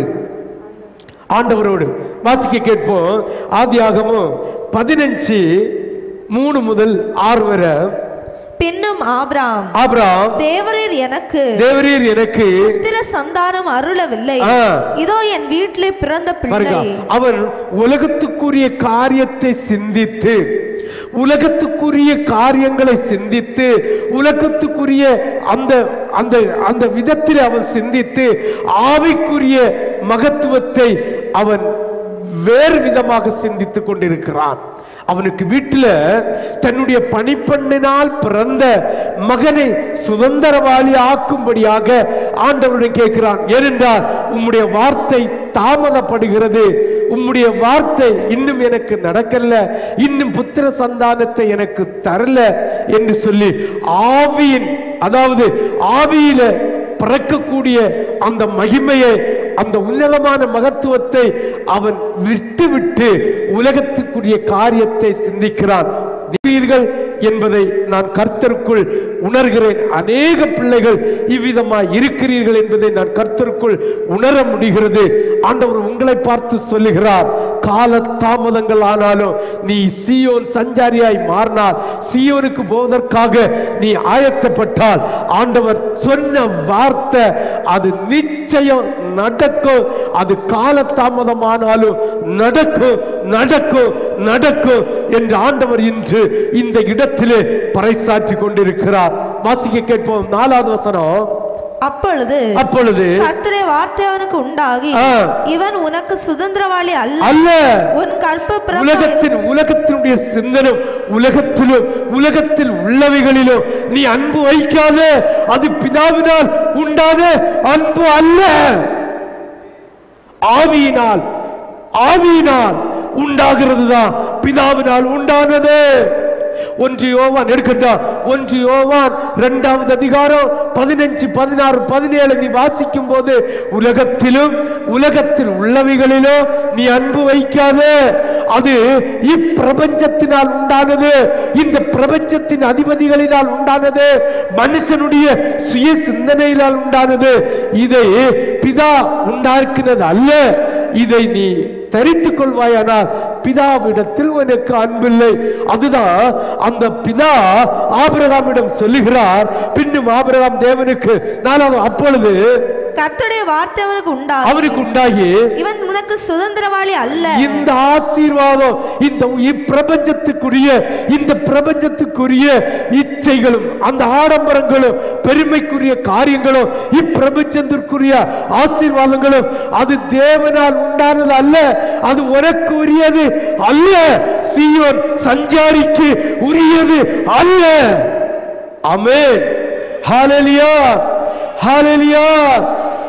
ஆண்டவரோடு வாசிக்க கேட்போம் ஆதியாகமும் பதினஞ்சு மூணு முதல் ஆறு வரை பின்னும் ஆபிராம் ஆபிரகாம் தேவரீர் எனக்கு தேவரீர் எனக்கு புத்திர சந்தானம் அருளவில்லை ஆ. இதோ என் வீட்டிலே பிறந்த பாருங்க பிள்ளை அவன் உலகத்துக்குரிய காரியத்தை சிந்தித்து உலகத்துக்குரிய காரியங்களை சிந்தித்து உலகத்துக்குரிய அந்த அந்த அந்த விதத்தில் அவன் சிந்தித்து ஆவிக்குரிய மகத்துவத்தை அவன் வேறு விதமாக சிந்தித்துக் கொண்டிருக்கிறான் அவனுக்கு வீட்டில் தன்னுடைய பணிப்பெண்ணினால் பிறந்த மகனை சுதந்திரவாளி ஆக்கும்படியாக ஆண்டவரிடம் கேட்கிறான் ஏனென்றால் உம்முடைய வார்த்தை தாமதப்படுகிறது உம்முடைய வார்த்தை இன்னும் எனக்கு நடக்கல இன்னும் புத்திர சந்தானத்தை எனக்கு தரல என்று சொல்லி ஆவியின் அதாவது ஆவியில பிறக்கக்கூடிய அந்த மகிமையை அந்த உன்னதமான மகத்துவத்தை அவன் விட்டுவிட்டு உலகத்துக்குரிய காரியத்தை சிந்திக்கிறான் நீர்கள் என்பதை நான் கர்த்தருக்குள் உணர்கிறேன் அநேக பிள்ளைகள் இவ்விதமாய் இருக்கிறீர்கள் என்பதை நான் கர்த்தருக்குள் உணர முடிகிறது ஆண்டவர் உங்களை பார்த்து சொல்லுகிறார் கால தாமதங்கள் ஆனாலும் நீ சியோன் சஞ்சாரியாய் மாறினால் சியோனுக்கு போவதற்காக நீ ஆயத்தப்பட்டால் ஆண்டவர் சொன்ன வார்த்தை அது நிச்சயம் நடக்கும் அது கால தாமதமானாலும் நடக்கும் நடக்கும் நடக்கும் என்று ஆண்டவர் இன்று இந்த இடத்திலே பறைசாற்றி கொண்டிருக்கிறார் வாசிக்க கேட்போம் நாலாவது வசனம் அப்பொழுது அப்பொழுது கர்த்தருடைய வார்த்தை அவனுக்கு உண்டாகி ஆ. இவன் உனக்கு சுதந்திரவாளி அல்ல அல்ல உன் கற்ப உலகத்தின் உலகத்தினுடைய சிந்தனும் உலகத்திலும் உலகத்தில் உள்ளவைகளிலும் நீ அன்பு வைக்காத அது பிதாவினால் உண்டான அன்பு அல்ல ஆவியினால் ஆவியினால் உண்டாகிறது தான் பிதாவினால் உண்டானது ஒன்று யோவான் எடுக்கட்டும் ஒன்று யோவான் இரண்டாவது அதிகாரம் பதினஞ்சு பதினாறு பதினேழு நீ வாசிக்கும் போது உலகத்திலும் உலகத்தில் உள்ளவைகளிலும் நீ அன்பு வைக்காத அது இப்பிரபஞ்சத்தினால் உண்டானது இந்த பிரபஞ்சத்தின் அதிபதிகளினால் உண்டானது மனுஷனுடைய சுய சிந்தனையினால் உண்டானது இதை பிதா உண்டாக்கினது அல்ல இதை நீ தரித்துக் கொள்வாயானால் பிதாவிடத்தில் உனக்கு அன்பில்லை அதுதான் அந்த பிதா ஆபிரகாமிடம் சொல்லுகிறார் பின்னும் ஆபிரகாம் தேவனுக்கு நாலாவது அப்பொழுது கர்த்தருடைய வார்த்தை அவனுக்கு உண்டாகி அவனுக்கு உண்டாகி இவன் உனக்கு சுதந்திரவாளி அல்ல இந்த ஆசீர்வாதம் இந்த இப்பிரபஞ்சத்துக்குரிய இந்த பிரபஞ்சத்துக்குரிய இச்சைகளும் அந்த ஆடம்பரங்களும் பெருமைக்குரிய காரியங்களும் இப்பிரபஞ்சத்திற்குரிய ஆசீர்வாதங்களும் அது தேவனால் உண்டானது அல்ல அது உனக்கு உரியது அல்ல சீயோன் சஞ்சாரிக்கு உரியது அல்ல ஆமென் ஹalleluya ஹalleluya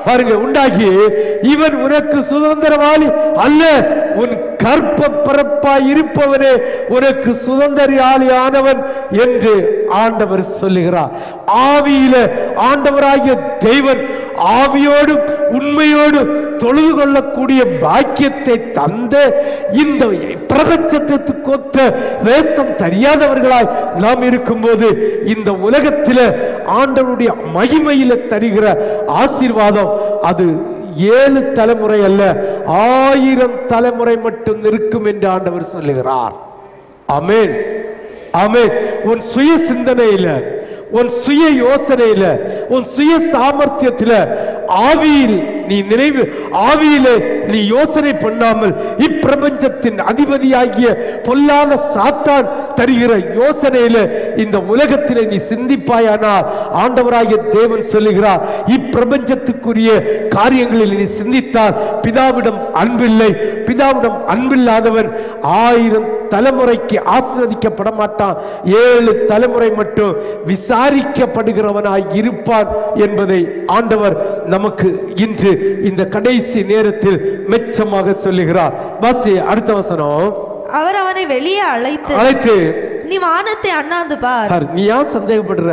பாருங்க உண்டாகி இவன் உனக்கு சுதந்திரவாளி அல்ல உன் கற்ப பிறப்பாய் இருப்பவனே உனக்கு சுதந்திரவாளி ஆனவன் என்று ஆண்டவர் சொல்லுகிறார் ஆவியில ஆண்டவராகிய தெய்வன் ஆவியோடு உண்மையோடு தொழுது கொள்ளக்கூடிய பாக்கியத்தை தந்த இந்த பிரபஞ்சத்துக்கு ஒத்த வேஷம் தெரியாதவர்களாய் நாம் இருக்கும்போது இந்த உலகத்தில் ஆண்டவருடைய மகிமையில தருகிற ஆசீர்வாதம் அது ஏழு தலைமுறை அல்ல ஆயிரம் தலைமுறை மட்டும் இருக்கும் என்று ஆண்டவர் சொல்லுகிறார் ஆமென் ஆமென் உன் சுய சிந்தனையில உன் சுய யோசனையில உன் சுய சாமர்த்தியத்தில ஆவியில் நீ நினைவு ஆவியிலே நீ யோசனை பண்ணாமல் இப்பிரபஞ்சத்தின் அதிபதியாகிய பொல்லாத சாத்தான் தருகிற யோசனையில இந்த உலகத்திலே நீ சிந்திப்பாயானால் ஆண்டவராகிய தேவன் சொல்லுகிறார் இப்பிரபஞ்சத்துக்குரிய காரியங்களில் நீ சிந்தித்தால் பிதாவிடம் அன்பில்லை பிதாவிடம் அன்பில்லாதவன் ஆயிரம் தலைமுறைக்கு ஆசீர்வதிக்கப்பட மாட்டான் ஏழு தலைமுறை மட்டும் விசாரிக்கப்படுகிறவனாய் இருப்பான் என்பதை ஆண்டவர் நமக்கு இன்று இந்த கடைசி நேரத்தில் மெச்சமாக சொல்லுகிறார் வாசி அடுத்த வசனம் அவர் அவனை வெளியே அழைத்து அழைத்து நீ வானத்தை அண்ணாந்து பார் பார், நீ ஏன் சந்தேகப்படுற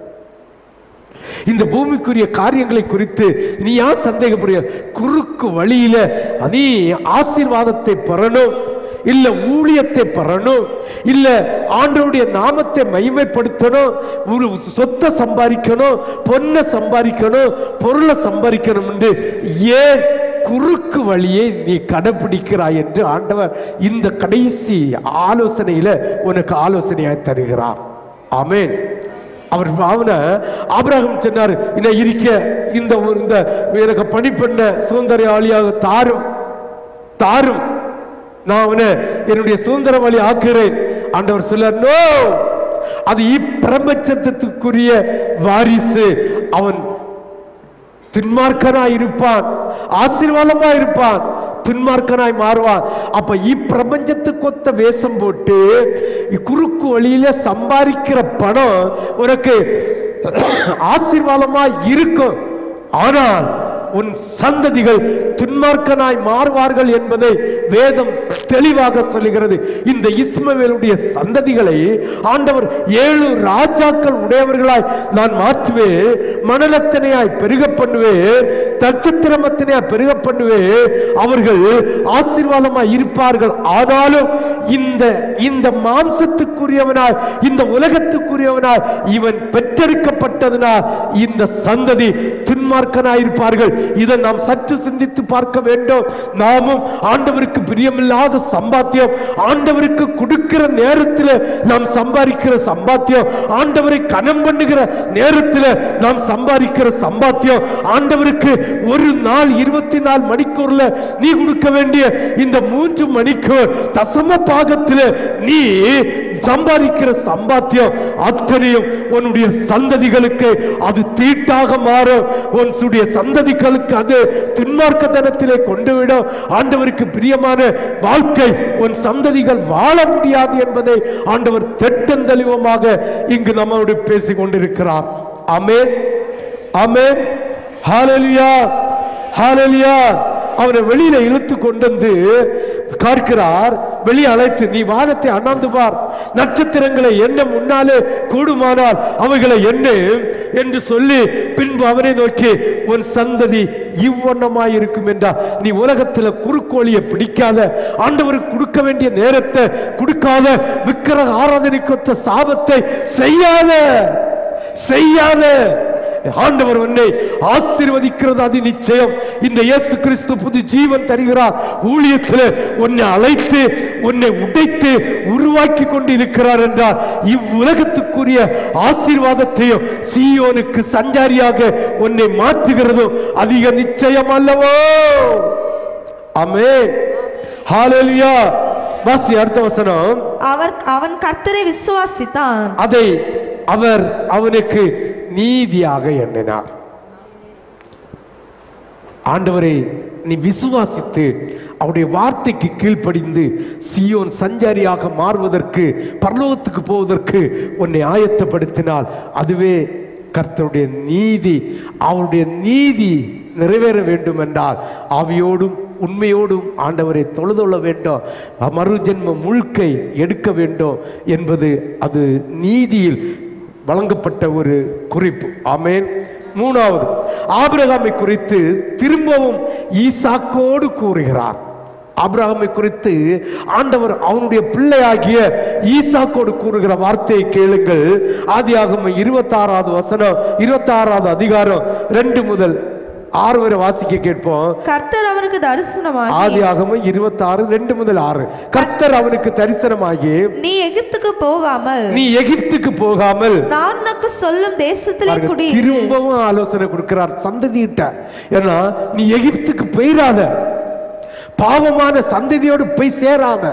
இந்த பூமிக்குரிய காரியங்களை குறித்து நீ ஏன் சந்தேகப்படுற குறுக்கு வழியில நீ ஆசீர்வாதத்தை பெறணும் இல்ல ஊழியத்தை பெறணும் இல்ல ஆண்டவருடைய நாமத்தை மகிமைப்படுத்தணும் ஒரு சொத்தை சம்பாதிக்கணும் பொண்ணை சம்பாதிக்கணும் பொருளை சம்பாதிக்கணும் என்று ஏன் குறுக்கு வழியை நீ கடைபிடிக்கிறாய் என்று ஆண்டவர் இந்த கடைசி ஆலோசனையில உனக்கு ஆலோசனையாய் தருகிறார் ஆமென் அவர் அவனை ஆபிரகாம் சொன்னார் இன்ன இருக்க இந்த ஒரு- இந்த எனக்கு பணி பண்ண சுதந்திரவாளியாக தாரும் தாரும் நான் அவனை என்னுடைய சுதந்திரவாளி ஆக்குகிறேன் ஆண்டவர் சொல்லார் நோ அது இப்பிரபஞ்சத்துக்குரிய வாரிசு அவன் துன்மார்க்கனாய் இருப்பான் ஆசீர்வாதமாய் இருப்பான் துன்மார்க்கனாய் மாறுவான் அப்ப இப்பிரபஞ்சத்துக்கு ஒத்த வேஷம் போட்டு குறுக்கு வழியில சம்பாதிக்கிற பணம் உனக்கு ஆசீர்வாதமாய் இருக்கும் ஆனால் உன் சந்ததிகள் துன்மார்க்கனாய் மாறுவார்கள் என்பதை வேதம் தெளிவாக சொல்லுகிறது இந்த இஸ்மவேலுடைய சந்ததிகளை ஆண்டவர் ஏழு ராஜாக்கள் உடையவர்களாய் நான் மாற்றுவேன் மணலத்தனையாய் பெருக பண்ணுவேன் தட்சத்திரமத்தினையாய் பெருக பண்ணுவேன் அவர்கள் ஆசீர்வாதமாய் இருப்பார்கள் ஆனாலும் இந்த இந்த மாம்சத்துக்குரியவனாய் இந்த உலகத்துக்குரியவனாய் இவன் பெற்றெடுக்கப்பட்டதனால் இந்த சந்ததி துன்மார்க்கனாய் இருப்பார்கள் இதை நாம் சற்று சிந்தித்து பார்க்க வேண்டும் நாமும் ஆண்டவருக்கு பிரியமில்லாத சம்பாத்தியம் ஆண்டவருக்கு கொடுக்கிற நேரத்தில் நாம் சம்பாதிக்கிற சம்பாத்தியம் ஆண்டவரை கனம் பண்ணுகிற நேரத்தில் நாம் சம்பாதிக்கிற சம்பாத்தியம் ஆண்டவருக்கு ஒரு நாள் இருபத்தி நாலு மணிக்கூர்ல நீ கொடுக்க வேண்டிய இந்த மூன்று மணிக்கூர் தசம பாகத்தில் நீ சம்பாதிக்கிற சம்பாத்தியம் அத்தனையும் உன்னுடைய சந்ததிகளுக்கு அது தீட்டாக மாறும் உன்னுடைய சந்ததிகளுக்கு அது துன்மார்க்கத்தனத்திலே கொண்டு விடும் ஆண்டவருக்கு பிரியமான வாழ்க்கை உன் சந்ததிகள் வாழ முடியாது என்பதை ஆண்டவர் திட்டந்தெளிவமாக இங்கு நம்மோடு பேசிக் கொண்டிருக்கிறார் ஆமென் ஆமென் ஹalleluya ஹalleluya அவனை வெளியில இழுத்து கொண்டு வந்து பார்க்கிறார் வெளியே அழைத்து நீ வானத்தை அண்ணாந்து பார் நட்சத்திரங்களை எண்ண முன்னாலே கூடுமானால் அவைகளை எண்ணு என்று சொல்லி பின்பு அவனை நோக்கி உன் சந்ததி இவ்வண்ணமாய் இருக்கும் என்றார் நீ உலகத்துல குறுக்கோழியை பிடிக்காத ஆண்டவருக்கு கொடுக்க வேண்டிய நேரத்தை கொடுக்காத விக்கிரக ஆராதனைக்கொத்த சாபத்தை செய்யாத செய்யாத ஆண்டவர் உன்னை ஆசீர்வதிக்கிறது அது நிச்சயம் இந்த இயேசு கிறிஸ்து புது ஜீவன் தருகிறார் ஊழியத்தில் உன்னை அழைத்து உன்னை உடைத்து உருவாக்கி கொண்டு இருக்கிறார் என்றால் இவ்வுலகத்துக்குரிய ஆசீர்வாதத்தையும் சீயோனுக்கு சஞ்சாரியாக உன்னை மாற்றுகிறதும் அதிக நிச்சயம் அல்லவோ ஆமென் ஹalleluya வாசி அடுத்த வசனம் அவர் அவன் கர்த்தரை விசுவாசித்தான் அதை அவர் அவனுக்கு நீதியாக எண்ணினார் ஆண்டவரை நீ விசுவாசித்து அவருடைய வார்த்தைக்கு கீழ்ப்படிந்து சியோன் சஞ்சாரியாக மாறுவதற்கு பரலோகத்துக்கு போவதற்கு உன்னை ஆயத்தப்படுத்தினால் அதுவே கர்த்தருடைய நீதி அவருடைய நீதி நிறைவேற வேண்டும் என்றால் ஆவியோடும் உண்மையோடும் ஆண்டவரை தொழுதொள்ள வேண்டும் மறு ஜென்ம முழுக்கை எடுக்க வேண்டும் என்பது அது நீதியில் வழங்கப்பட்ட ஒரு குறிப்பு ஆமென் மூணாவது ஆபிரகாமை குறித்து திரும்பவும் ஈசாக்கோடு கூறுகிறார் ஆபிரகாமை குறித்து ஆண்டவர் அவனுடைய பிள்ளையாகிய ஈசாக்கோடு கூறுகிற வார்த்தையை கேளுங்கள் ஆதியாகம இருபத்தாறாவது வசனம் இருபத்தாறாவது அதிகாரம் ரெண்டு முதல் ஆறு வரை வாசிக்க கேட்போம் கர்த்தர் அவனுக்கு தரிசனமாகி ஆதியாகம இருபத்தாறு ரெண்டு முதல் ஆறு கர்த்தர் அவனுக்கு தரிசனமாகி நீ எகிப்துக்கு போகாமல் நீ எகிப்துக்கு போகாமல் நான் உனக்கு சொல்லும் தேசத்திலே பாருங்க, குடியிரு திரும்பவும் ஆலோசனை கொடுக்கிறார் சந்ததியிட்ட ஏன்னா நீ எகிப்துக்கு போயிடாத பாவமான சந்ததியோடு போய் சேராத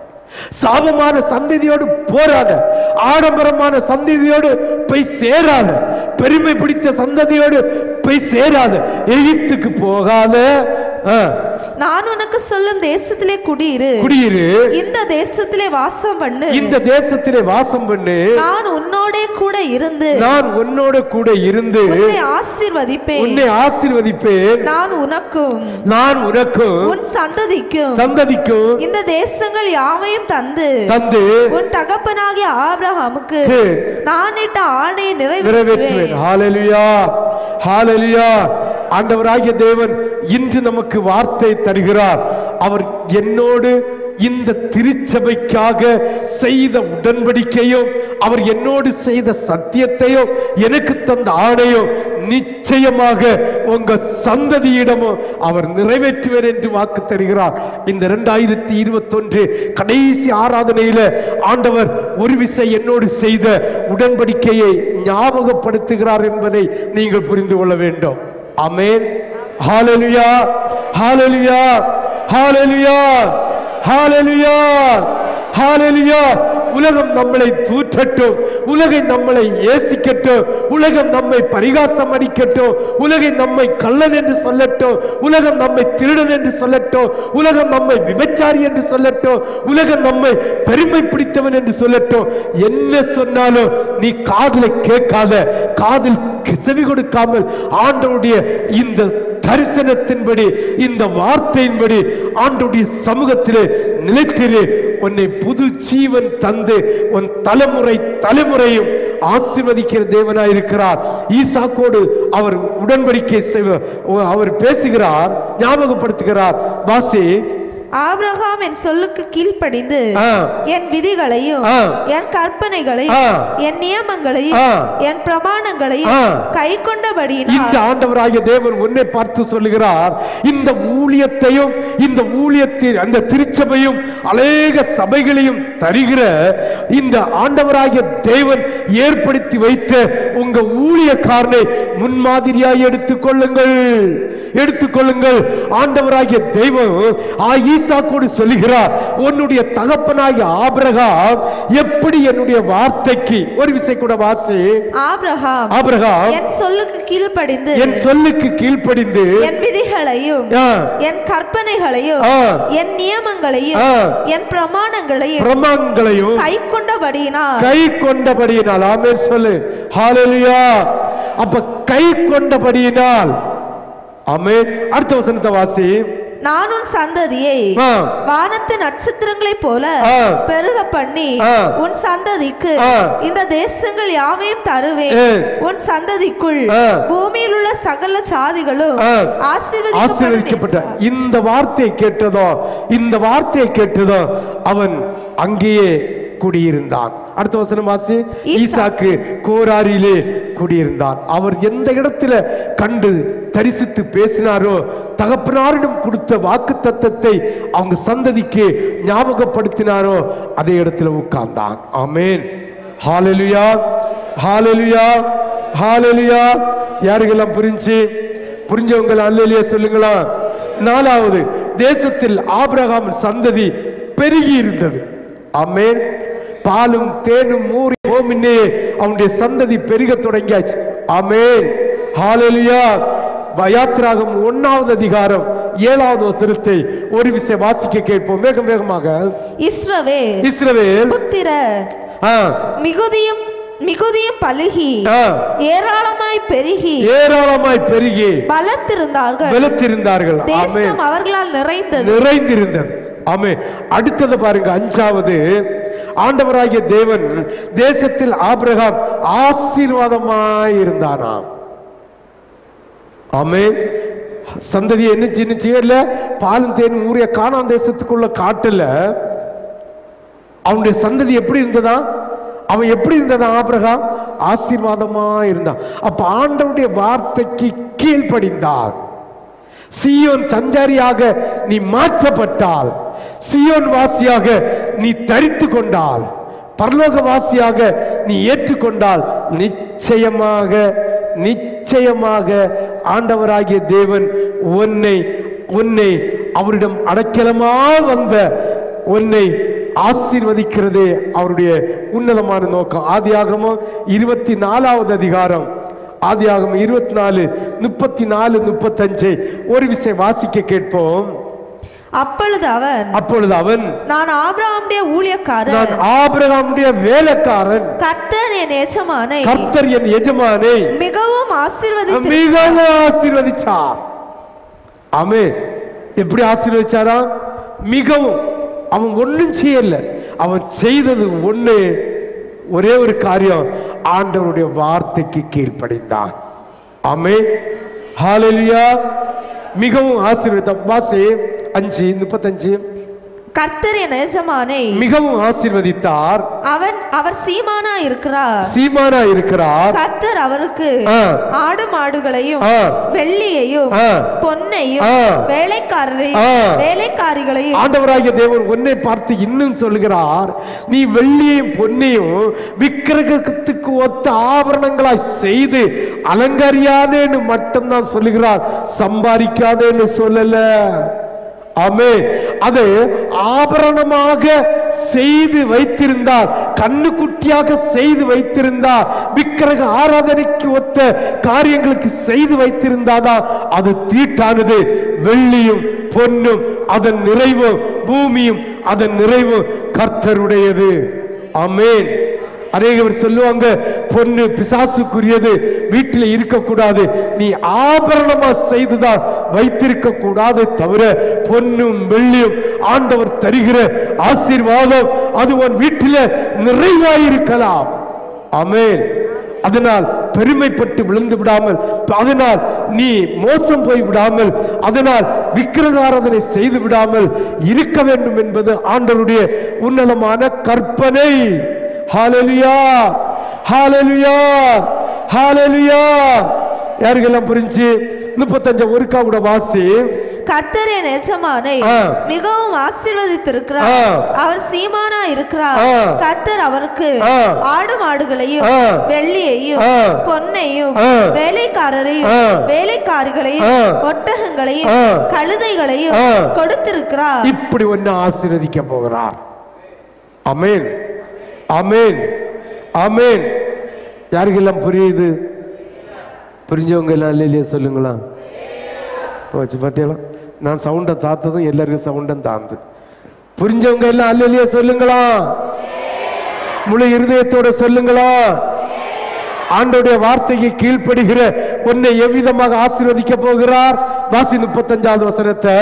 சாபமான சந்ததியோடு போராத ஆடம்பரமான சந்ததியோடு போய் சேராத பெருமை பிடித்த சந்ததியோடு போய் சேராத எகிப்துக்கு போகாத ஆ, நான் உனக்கு சொல்லும் தேசத்திலே குடியிரு குடியிரு இந்த தேசத்திலே வாசம் பண்ணு இந்த தேசத்திலே வாசம் பண்ணு நான் உன்னோடே கூட இருந்து நான் உன்னோட கூட இருந்து உன்னை ஆசீர்வதிப்பேன் உன்னை ஆசீர்வதிப்பேன் நான் உனக்கும் நான் உனக்கும் உன் சந்ததிக்கும் சந்ததிக்கும் இந்த தேசங்கள் யாவையும் தந்து தந்து உன் தகப்பனாகிய ஆபிரகாமுக்கு ஹே, நான் இட்ட ஆணையை நிறைவேற்றுவேன் நிறைவேற்றுவேன் ஹalleluya ஹalleluya ஆண்டவராகிய தேவன் இன்று நமக்கு வார்த்தை தருகிறார் அவர் என்னோடு இந்த திருச்சபைக்காக செய்த உடன்படிக்கையும் அவர் என்னோடு செய்த சத்தியத்தையும் எனக்கு தந்த ஆணையும் நிச்சயமாக உங்க சந்ததியிடமும் அவர் நிறைவேற்றுவேன் என்று வாக்கு தருகிறார் இந்த இரண்டாயிரத்தி இருபத்தொன்று கடைசி ஆராதனையில ஆண்டவர் ஒரு விசை என்னோடு செய்த உடன்படிக்கையை ஞாபகப்படுத்துகிறார் என்பதை நீங்கள் புரிந்து கொள்ள வேண்டும் ஆமென் ஹalleluya ஹalleluya ஹalleluya ஹalleluya ஹalleluya உலகம் நம்மளை தூற்றட்டும் உலகம் நம்மளை ஏசிக்கட்டும் உலகம் நம்மை பரிகாசம் அடிக்கட்டும் உலகம் நம்மை கள்ளன் என்று சொல்லட்டும் உலகம் நம்மை திருடன் என்று சொல்லட்டும் உலகம் நம்மை விபச்சாரி என்று சொல்லட்டும் உலகம் நம்மை பெருமை பிடித்தவன் என்று சொல்லட்டும் என்ன சொன்னாலும் நீ காதுல கேட்காத காதில் செவி கொடுக்காமல் ஆண்டவருடைய இந்த தரிசனத்தின்படி இந்த வார்த்தையின்படி ஆண்டுடைய சமூகத்திலே நிலைத்திரு உன்னை புது ஜீவன் தந்து உன் தலைமுறை தலைமுறையும் ஆசீர்வதிக்கிற தேவனாயிருக்கிறார் ஈசாக்கோடு அவர் உடன்படிக்கை செய்வ அவர் பேசுகிறார் ஞாபகப்படுத்துகிறார் வாசி ஆபிரகாம் என் சொல்லுக்கு கீழ்ப்படிந்து ஆ. என் விதிகளையும் ஆ. என் கற்பனைகளையும் ஆ. என் நியமங்களையும் ஆ. என் பிரமாணங்களையும் ஆ. கை இந்த கொண்டபடியினால் ஆண்டவராகிய தேவன் உன்னை பார்த்து சொல்லுகிறார் இந்த ஊழியத்தையும் இந்த ஊழியத்தில் அந்த திருச்சபையும் அநேக சபைகளையும் தருகிற இந்த ஆண்டவராகிய தேவன் ஏற்படுத்தி வைத்த உங்க ஊழியக்காரனை முன்மாதிரியாய் எடுத்துக்கொள்ளுங்கள் எடுத்துக்கொள்ளுங்கள் ஆண்டவராகிய தெய்வம் ஆ ஈசாக்கோடு சொல்லுகிறார் உன்னுடைய தகப்பனாகிய ஆபிரகாம் எப்படி என்னுடைய வார்த்தைக்கு ஒரு விசை கூட வாசி ஆபிரகாம் ஆபிரகாம் என் சொல்லுக்கு கீழ்ப்படிந்து என் சொல்லுக்கு கீழ்ப்படிந்து என் விதிகளையும் ஆ, என் கற்பனைகளையும் ஆ, என் நியமங்களையும் ஆ. என் பிரமாணங்களையும் பிரமாணங்களையும் கை கொண்டபடியினால் கை கொண்டபடியினால் ஆமென் சொல்லு ஹalleluya அப்ப கை கொண்டபடியினால் ஆமென் அடுத்த வசனத்தை வாசி நான் உன் சந்ததியை ஆ, வானத்து நட்சத்திரங்களைப் போல ஆ. பெருக பண்ணி ஆ. உன் சந்ததிக்கு ஆ. இந்த தேசங்கள் யாவையும் தருவேன் ஏ. உன் சந்ததிக்குள் ஆ. பூமியில் உள்ள சகல சாதிகளும் ஆ. ஆசீர்வதிக்கப்படும் ஆசீர்வதிக்கப்பட்ட என்றார். இந்த வார்த்தையை கேட்டதோ இந்த வார்த்தையை கேட்டதோ அவன் அங்கேயே குடியிருந்தான் அடுத்த வசனம் வாசி ஈசா- ஈசாக்கு கோராரிலே குடியிருந்தான் அவர் எந்த இடத்துல கண்டு தரிசித்து பேசினாரோ தகப்பனாரிடம் கொடுத்த வாக்கு தத்தத்தை அவங்க சந்ததிக்கு ஞாபகப்படுத்தினாரோ அதே இடத்துல உட்கார்ந்தான் ஆமென் ஹalleluya ஹalleluya ஹalleluya யாருக்கெல்லாம் புரிஞ்சு புரிஞ்சவங்க அல்லையா சொல்லுங்களா நாலாவது தேசத்தில் ஆபிரகாம் சந்ததி பெருகி இருந்தது ஆமென் பாலும் தேனும் ஊறி போமின்னே அவனுடைய சந்ததி பெருக தொடங்கியாச்சு ஆமென் ஹalleluya யாத்ராகம் ஒன்னாவது அதிகாரம் ஏழாவது வசனத்தை ஒரு விசை வாசிக்க கேட்போம் வேகம் வேகமாக இஸ்ரவேல் இஸ்ரவேல் புத்திர ஆ, மிகுதியும் மிகுதியும் பலுகி ஆ, ஏராளமாய் பெருகி ஏராளமாய் பெருகி பலத்திருந்தார்கள் வெளுத்திருந்தார்கள் ஆமென் தேசம் அவர்களால் நிறைந்தது நிறைந்திருந்தது ஆமே அடுத்தது பாருங்க அஞ்சாவது ஆண்டவராகிய தேவன் தேசத்தில் ஆபிரகாம் ஆசீர்வாதமாய் இருந்தானாம் ஆமே சந்ததி என்ன சின்ன செய்யல பாலும் தேனும் ஊறிய கானான் தேசத்துக்குள்ள காட்டுல அவனுடைய சந்ததி எப்படி இருந்ததா அவன் எப்படி இருந்ததா ஆபிரகாம் ஆசீர்வாதமா இருந்தான் அப்ப ஆண்டவருடைய வார்த்தைக்கு கீழ்ப்படிந்தார் சியோன் சஞ்சாரியாக நீ மாற்றப்பட்டால் சியோன் வாசியாக நீ தரித்து கொண்டால் பரலோக வாசியாக நீ ஏற்றுக்கொண்டால் நிச்சயமாக நிச்சயமாக ஆண்டவராகிய தேவன் உன்னை உன்னை அவரிடம் அடைக்கலமா வந்த உன்னை ஆசீர்வதிக்கிறதே அவருடைய உன்னதமான நோக்கம் ஆதியாகமம் இருபத்தி நாலாவது அதிகாரம் ஆதியாகமம் இருபத்தி நாலு முப்பத்தி நாலு முப்பத்தஞ்சை ஒரு விசை வாசிக்க கேட்போம் அப்பொழுது அவன் அப்பொழுது அவன் நான் ஆபிரகாமுடைய ஊழியக்காரன் நான் ஆபிரகாமுடைய வேலைக்காரன் கர்த்தர் என் எஜமானை கர்த்தர் என் எஜமானை மிகவும் ஆசீர்வதித்து மிகவும் ஆசீர்வதிச்சார் ஆமே எப்படி ஆசீர்வதிச்சாரா மிகவும் அவன் ஒண்ணும் செய்யல அவன் செய்தது ஒண்ணு ஒரே ஒரு காரியம் ஆண்டவருடைய வார்த்தைக்கு கீழ்ப்படிந்தான் ஆமே ஹalleluya மிகவும் ஆசீர்வதித்தான் வாசி அஞ்சு முப்பத்தஞ்சு கர்த்தர் என் எஜமானை மிகவும் ஆசீர்வதித்தார் அவன் அவர் சீமானா இருக்கிறார் சீமானா இருக்கிறார் கர்த்தர் அவருக்கு ஆ. ஆடு மாடுகளையும் ஆ. வெள்ளியையும் ஆ. பொன்னையும் ஆ. வேலைக்காரரையும் ஆ. வேலைக்காரிகளையும் ஆண்டவராகிய தேவன் உன்னை பார்த்து இன்னும் சொல்கிறார் நீ வெள்ளியையும் பொன்னையும் விக்கிரகத்துக்கு ஒத்த ஆபரணங்களாய் செய்து அலங்கரியாதேன்னு மட்டும்தான் சொல்லுகிறார் சம்பாதிக்காதேன்னு சொல்லல ஆமே அது ஆபரணமாக செய்து வைத்திருந்தார் கண்ணுக்குட்டியாக செய்து வைத்திருந்தார் விக்கிரக ஆராதனைக்கு ஒத்த காரியங்களுக்கு செய்து வைத்திருந்தாதான் அது தீட்டானது வெள்ளியும் பொன்னும் அதன் நிறைவும் பூமியும் அதன் நிறைவும் கர்த்தருடையது ஆமென் அநேகவர் சொல்லுவாங்க பொண்ணு பிசாசுக்குரியது வீட்டில் இருக்கக்கூடாது நீ ஆபரணமா செய்துதான் வைத்திருக்க கூடாது தவிர பொன்னும் வெள்ளியும் ஆண்டவர் தருகிற ஆசீர்வாதம் அது உன் வீட்டில் நிறைவாயிருக்கலாம் ஆமென் அதனால் பெருமைப்பட்டு விழுந்து விடாமல் அதனால் நீ மோசம் போய் விடாமல் அதனால் விக்கிரகாராதனை செய்து விடாமல் இருக்க வேண்டும் என்பது ஆண்டவருடைய உன்னதமான கற்பனை ஹalleluya ஹalleluya ஹalleluya யாருக்கெல்லாம் புரிஞ்சு முப்பத்தஞ்சு ஒருக்கா கூட வாசி கர்த்தர் என் எஜமானை ஆ. மிகவும் ஆசீர்வதித்திருக்கிறார் ஆ. அவர் சீமானா இருக்கிறார் ஆ. கர்த்தர் அவருக்கு ஆ. ஆடு மாடுகளையும் ஆ. வெள்ளியையும் ஆ. பொன்னையும் ஆ. வேலைக்காரரையும் ஆ. வேலைக்காரிகளையும் ஆ. ஒட்டகங்களையும் ஆ. கழுதைகளையும் ஆ. கொடுத்திருக்கிறார் இப்படி ஒன்னு ஆசீர்வதிக்க போகிறார் அமேன் அமேன் அமேன் யாருக்கெல்லாம் புரியுது புரிஞ்சவங்க எல்லாம் இல்லையா சொல்லுங்களா போச்சு பார்த்தீங்களா நான் சவுண்டை தாத்ததும் எல்லாருக்கும் சவுண்டம் தாந்து புரிஞ்சவங்க எல்லாம் அல்லையா சொல்லுங்களா முழு இருதயத்தோட சொல்லுங்களா ஆண்டோடைய வார்த்தைக்கு கீழ்ப்படுகிற உன்னை எவ்விதமாக ஆசீர்வதிக்க போகிறார் வாசி முப்பத்தஞ்சாவது வசனத்தை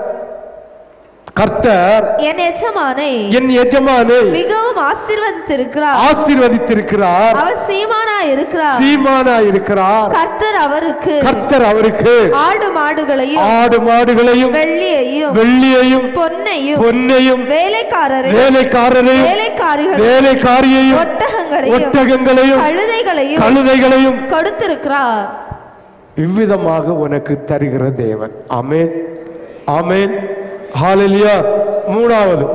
கர்த்தர் என் எஜமானை என் எஜமானை மிகவும் ஆசீர்வதித்திருக்கிறார் ஆசீர்வதித்திருக்கிறார் அவர் சீமானா இருக்கிறார் சீமானா இருக்கிறார் கர்த்தர் அவருக்கு கர்த்தர் அவருக்கு ஆடு மாடுகளையும் ஆடு மாடுகளையும் வெள்ளியையும் வெள்ளியையும் பொன்னையும் பொன்னையும் வேலைக்காரரையும் வேலைக்காரரையும் வேலைக்காரிகளையும் வேலைக்காரியையும் ஒட்டகங்களையும் ஒட்டகங்களையும் கழுதைகளையும் கழுதைகளையும் கொடுத்திருக்கிறார் இவ்விதமாக உனக்கு தருகிற தேவன் ஆமென் ஆமென் ஹalleluya மூணாவது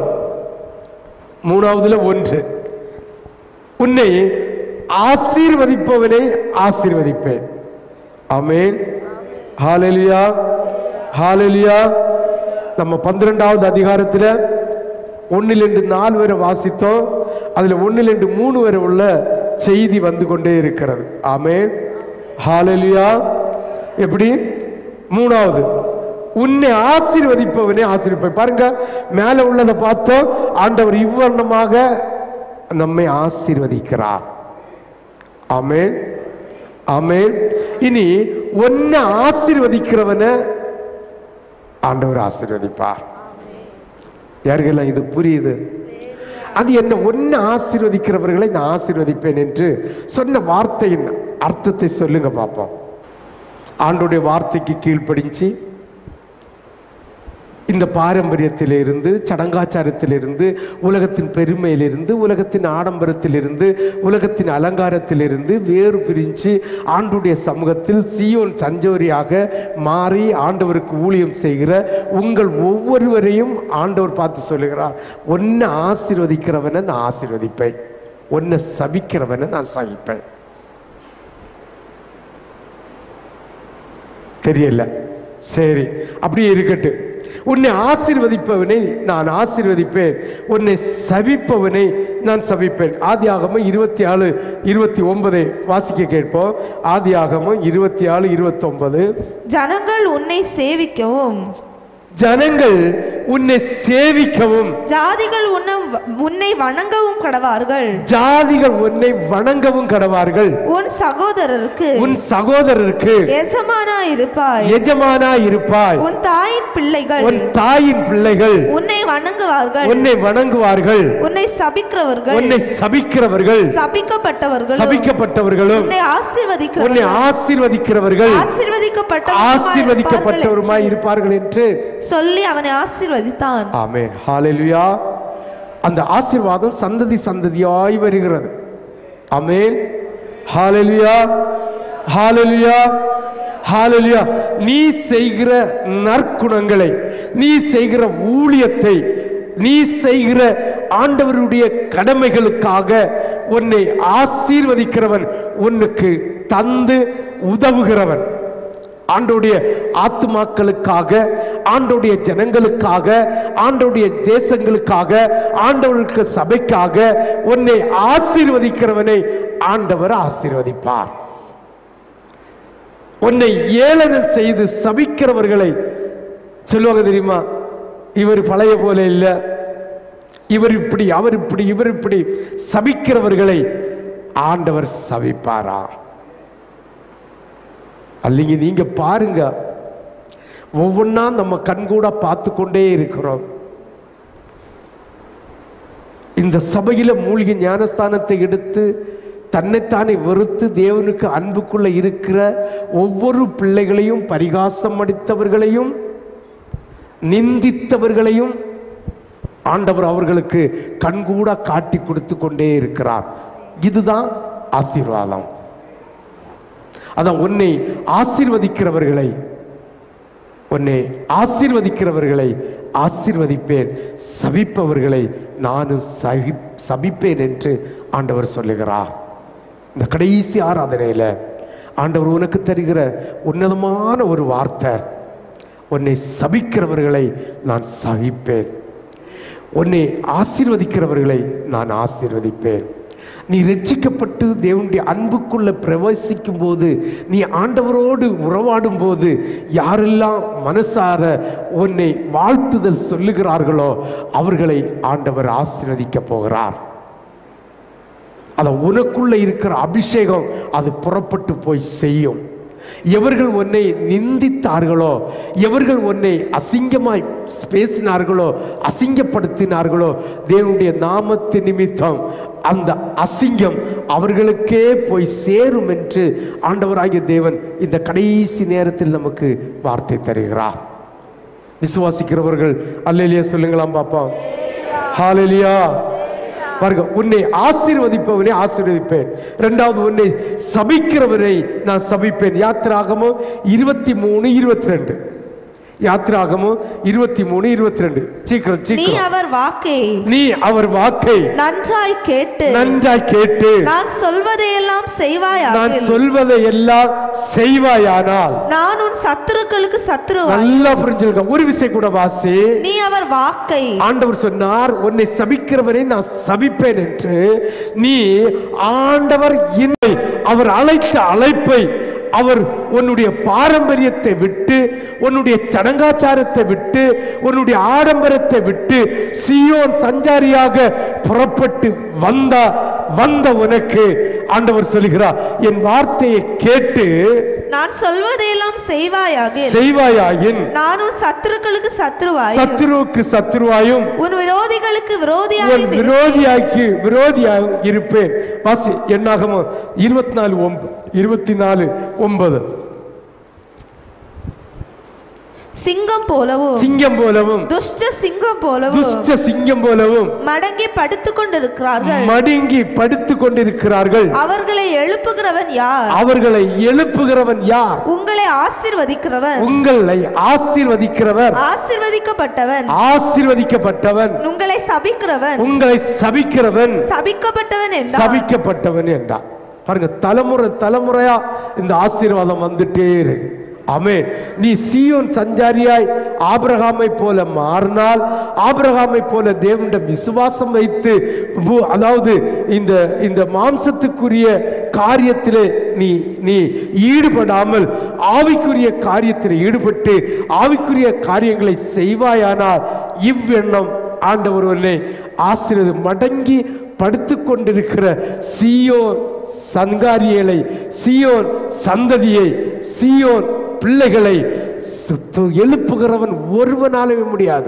மூணாவதுல ஒன்று உன்னை ஆசீர்வதிப்பவனை ஆசீர்வதிப்பேன் ஆமென் ஹalleluya ஹalleluya நம்ம பன்னிரெண்டாவது அதிகாரத்தில் ஒன்னில் ரெண்டு நாலு வரை வாசித்தோம் அதுல ஒன்னில் ரெண்டு மூணு வரை உள்ள செய்தி வந்து கொண்டே இருக்கிறது ஆமென் ஹalleluya எப்படி மூணாவது உன்னை ஆசீர்வதிப்பவனே ஆசீர்வதிப்பேன் பாருங்க மேல உள்ளதை பார்த்தோம் ஆண்டவர் இவ்வண்ணமாக நம்மை ஆசீர்வதிக்கிறார் ஆமென் ஆமென் இனி ஒன்ன ஆசீர்வதிக்கிறவன ஆண்டவர் ஆசீர்வதிப்பார் யாருக்கெல்லாம் இது புரியுது அது என்ன ஒன்னு ஆசீர்வதிக்கிறவர்களை நான் ஆசீர்வதிப்பேன் என்று சொன்ன வார்த்தையின் அர்த்தத்தை சொல்லுங்க பார்ப்போம் ஆண்டுடைய வார்த்தைக்கு கீழ்ப்படிஞ்சு இந்த பாரம்பரியத்திலிருந்து சடங்காச்சாரத்திலிருந்து உலகத்தின் பெருமையிலிருந்து உலகத்தின் ஆடம்பரத்திலிருந்து உலகத்தின் அலங்காரத்திலிருந்து வேறு பிரிஞ்சு ஆண்டுடைய சமூகத்தில் சியோன் சஞ்சோரியாக மாறி ஆண்டவருக்கு ஊழியம் செய்கிற உங்கள் ஒவ்வொருவரையும் ஆண்டவர் பார்த்து சொல்லுகிறார் ஒன்னை ஆசீர்வதிக்கிறவனை நான் ஆசீர்வதிப்பேன் ஒன்னை சபிக்கிறவனை நான் சகிப்பேன் தெரியல சரி அப்படியே இருக்கட்டும் உன்னை ஆசீர்வதிப்பவனை நான் ஆசீர்வதிப்பேன் உன்னை சபிப்பவனை நான் சபிப்பேன் ஆதியாகமம் இருபத்தி ஆறு இருபத்தி ஒன்பதை வாசிக்க கேட்போம் ஆதியாகமம் இருபத்தி ஆறு இருபத்தொன்பது ஜனங்கள் உன்னை சேவிக்கவும் ஜனங்கள் உன்னை சேவிக்கவும் ஜாதிகள் உன்னை உன்னை வணங்கவும் கடவார்கள் ஜாதிகள் உன்னை வணங்கவும் கடவார்கள் உன் சகோதரருக்கு உன் சகோதரருக்கு எஜமானா இருப்பாய் எஜமானா இருப்பாய் உன் தாயின் பிள்ளைகள் உன் தாயின் பிள்ளைகள் உன்னை வணங்குவார்கள் உன்னை வணங்குவார்கள் உன்னை சபிக்கிறவர்கள் உன்னை சபிக்கிறவர்கள் சபிக்கப்பட்டவர்களும் சபிக்கப்பட்டவர்களும் உன்னை உன்னை ஆசீர்வதிக்கிறவர்கள் ஆசீர்வதிக்கிறவர்கள் ஆசீர்வதிக்கப்பட்டவருமாய் ஆசீர்வதிக்கப்பட்டவருமாய் இருப்பார்கள் என்று சொல்லி அவனை ஆசீர்வதித்தான் ஆமென் ஹalleluya அந்த ஆசீர்வாதம் சந்ததி சந்ததியாய் வருகிறது ஆமென் ஹalleluya ஹalleluya ஹalleluya நீ செய்கிற நற்குணங்களை நீ செய்கிற ஊழியத்தை நீ செய்கிற ஆண்டவருடைய கடமைகளுக்காக உன்னை ஆசீர்வதிக்கிறவன் உன்னுக்கு தந்து உதவுகிறவன் ஆண்டோடைய ஆத்துமாக்களுக்காக ஆண்டோடைய ஜனங்களுக்காக ஆண்டோடைய தேசங்களுக்காக ஆண்டவருக்கு சபைக்காக உன்னை ஆசீர்வதிக்கிறவனை ஆண்டவர் ஆசீர்வதிப்பார் உன்னை ஏளனம் செய்து சபிக்கிறவர்களை சொல்லுவாங்க தெரியுமா இவர் பழைய போல இல்ல இவர் இப்படி அவர் இப்படி இவர் இப்படி சபிக்கிறவர்களை ஆண்டவர் சபிப்பாரா அல்லைங்க நீங்க பாருங்க ஒவ்வொன்றா நம்ம கண்கூட பார்த்து கொண்டே இருக்கிறோம் இந்த சபையில மூழ்கி ஞானஸ்தானத்தை எடுத்து தன்னைத்தானே வெறுத்து தேவனுக்கு அன்புக்குள்ள இருக்கிற ஒவ்வொரு பிள்ளைகளையும் பரிகாசம் அடித்தவர்களையும் நிந்தித்தவர்களையும் ஆண்டவர் அவர்களுக்கு கண்கூட காட்டி கொடுத்து கொண்டே இருக்கிறார் இதுதான் ஆசீர்வாதம் அதான் உன்னை ஆசீர்வதிக்கிறவர்களை உன்னை ஆசீர்வதிக்கிறவர்களை ஆசீர்வதிப்பேன் சபிப்பவர்களை நானும் சபி சபிப்பேன் என்று ஆண்டவர் சொல்லுகிறார் இந்த கடைசி ஆராதனையில் ஆண்டவர் உனக்கு தருகிற உன்னதமான ஒரு வார்த்தை உன்னை சபிக்கிறவர்களை நான் சகிப்பேன் உன்னை ஆசீர்வதிக்கிறவர்களை நான் ஆசீர்வதிப்பேன் நீ ரட்சிக்கப்பட்டு தேவனுடைய அன்புக்குள்ள பிரவேசிக்கும் போது நீ ஆண்டவரோடு உறவாடும் போது யாரெல்லாம் மனசார உன்னை வாழ்த்துதல் சொல்லுகிறார்களோ அவர்களை ஆண்டவர் ஆசீர்வதிக்க போகிறார் அத உனக்குள்ள இருக்கிற அபிஷேகம் அது புறப்பட்டு போய் செய்யும் எவர்கள் உன்னை நிந்தித்தார்களோ எவர்கள் உன்னை அசிங்கமாய் பேசினார்களோ அசிங்கப்படுத்தினார்களோ தேவனுடைய நாமத்து நிமித்தம் அந்த அசிங்கம் அவர்களுக்கே போய் சேரும் என்று ஆண்டவராகிய தேவன் இந்த கடைசி நேரத்தில் நமக்கு வார்த்தை தருகிறார் விசுவாசிக்கிறவர்கள் அல்லேலியா சொல்லுங்களாம் பாப்பா ஹalleluya பாருங்க உன்னை ஆசீர்வதிப்பவனை ஆசீர்வதிப்பேன் இரண்டாவது உன்னை சபிக்கிறவனை நான் சபிப்பேன் யாத்திராகமோ இருபத்தி மூணு இருபத்தி ரெண்டு யாத்திராகமோ இருபத்தி மூணு இருபத்தி ரெண்டு சீக்கிரம் நீ சீக்கிரம் அவர் வாக்கை நீ அவர் வாக்கை நன்றாய் கேட்டு நன்றாய் கேட்டு நான் சொல்வதையெல்லாம் நான் செய்வாயாக சொல்வதை எல்லாம் செய்வாயானால் நான் உன் சத்துருக்களுக்கு சத்துருவாய் நல்லா புரிஞ்சிருக்க ஒரு விஷயம் கூட வாசி நீ அவர் வாக்கை ஆண்டவர் சொன்னார் உன்னை சபிக்கிறவரை நான் சபிப்பேன் என்று நீ ஆண்டவர் இல்லை அவர் அழைத்த அழைப்பை அவர் உன்னுடைய பாரம்பரியத்தை விட்டு உன்னுடைய சடங்காச்சாரத்தை விட்டு உன்னுடைய ஆடம்பரத்தை விட்டு சியோன் சஞ்சாரியாக புறப்பட்டு வந்த வந்த உனக்கு ஆண்டவர் சொல்லுகிறார் என் வார்த்தையை கேட்டு நான் சொல்வதையெல்லாம் செய்வாயாக செய்வாயாயின் நான் உன் சத்துருக்களுக்கு சத்துருவாய் சத்துருவுக்கு சத்துருவாயும் உன் விரோதிகளுக்கு உன் விரோதியாயும் இரு. விரோதியாக்கி விரோதியாக இருப்பேன் வாசி என்னாகமோ இருபத்தி நாலு ஒன்பது இருபத்தி நாலு ஒன்பது சிங்கம் போலவும் சிங்கம் போலவும் துஷ்ட சிங்கம் போலவும் துஷ்ட சிங்கம் போலவும் மடங்கி படுத்துக் கொண்டிருக்கிறார்கள் மடுங்கி படுத்துக் கொண்டிருக்கிறார்கள் அவர்களை எழுப்புகிறவன் யார் அவர்களை எழுப்புகிறவன் யார் உங்களை ஆசீர்வதிக்கிறவன் உங்களை ஆசீர்வதிக்கிறவர் ஆசீர்வதிக்கப்பட்டவன் ஆசீர்வதிக்கப்பட்டவன் உங்களை சபிக்கிறவன் உங்களை சபிக்கிறவன் சபிக்கப்பட்டவன் என்றார் சபிக்கப்பட்டவன் என்றான் பாருங்க தலைமுறை தலைமுறையா இந்த ஆசீர்வாதம் வந்துட்டே இருக்கு ஆமே நீ சீயோன் சஞ்சாரியாய் ஆபிரகாமை போல மாறினால் ஆபிரகாமை போல தேவனிடம் விசுவாசம் வைத்து பூ- அதாவது இந்த இந்த மாம்சத்துக்குரிய காரியத்திலே நீ நீ ஈடுபடாமல் ஆவிக்குரிய காரியத்தில் ஈடுபட்டு ஆவிக்குரிய காரியங்களை செய்வாயானால் இவ்வெண்ணம் ஆண்டவர் உன்னை ஆசீர்வாத மடங்கி படுத்து கொண்டிருக்கிற சீயோன் சங்காரிகளை சீயோன் சந்ததியை சீயோன் பிள்ளைகளை சுத்த- எழுப்புகிறவன் ஒருவனாலவே முடியாது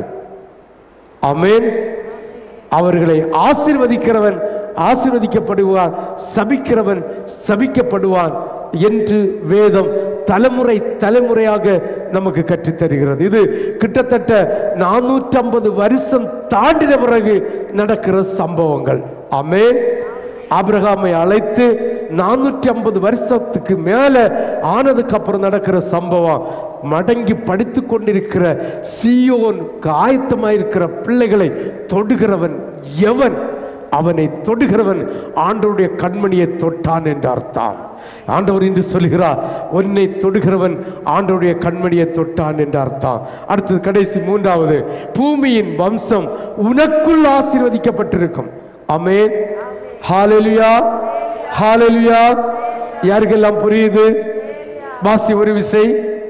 ஆமென் அவர்களை ஆசீர்வதிக்கிறவன் ஆசீர்வதிக்கப்படுவான் சபிக்கிறவன் சபிக்கப்படுவான் என்று வேதம் தலைமுறை தலைமுறையாக நமக்கு கற்றுத் தருகிறது இது கிட்டத்தட்ட நானூற்றம்பது வருஷம் தாண்டின பிறகு நடக்கிற சம்பவங்கள் ஆமென் ஆபிரகாமை அழைத்து நானூற்றி ஐம்பது வருஷத்துக்கு மேல ஆனதுக்கு அப்புறம் நடக்கிற சம்பவம் மடங்கி படித்து கொண்டிருக்கிற சீயோன் ஆயத்தமாயிருக்கிற பிள்ளைகளை தொடுகிறவன் எவன் அவனை தொடுகிறவன் ஆண்டவருடைய கண்மணியை தொட்டான் என்று அர்த்தம் ஆண்டவர் இன்று சொல்கிறார் உன்னை தொடுகிறவன் ஆண்டவருடைய கண்மணியை தொட்டான் என்று அர்த்தம் அடுத்தது கடைசி மூன்றாவது பூமியின் வம்சம் உனக்குள் ஆசீர்வதிக்கப்பட்டிருக்கும் ஆமென் ஹalleluya ஹalleluya யாருக்கெல்லாம் புரியுது வாசி ஒரு விசை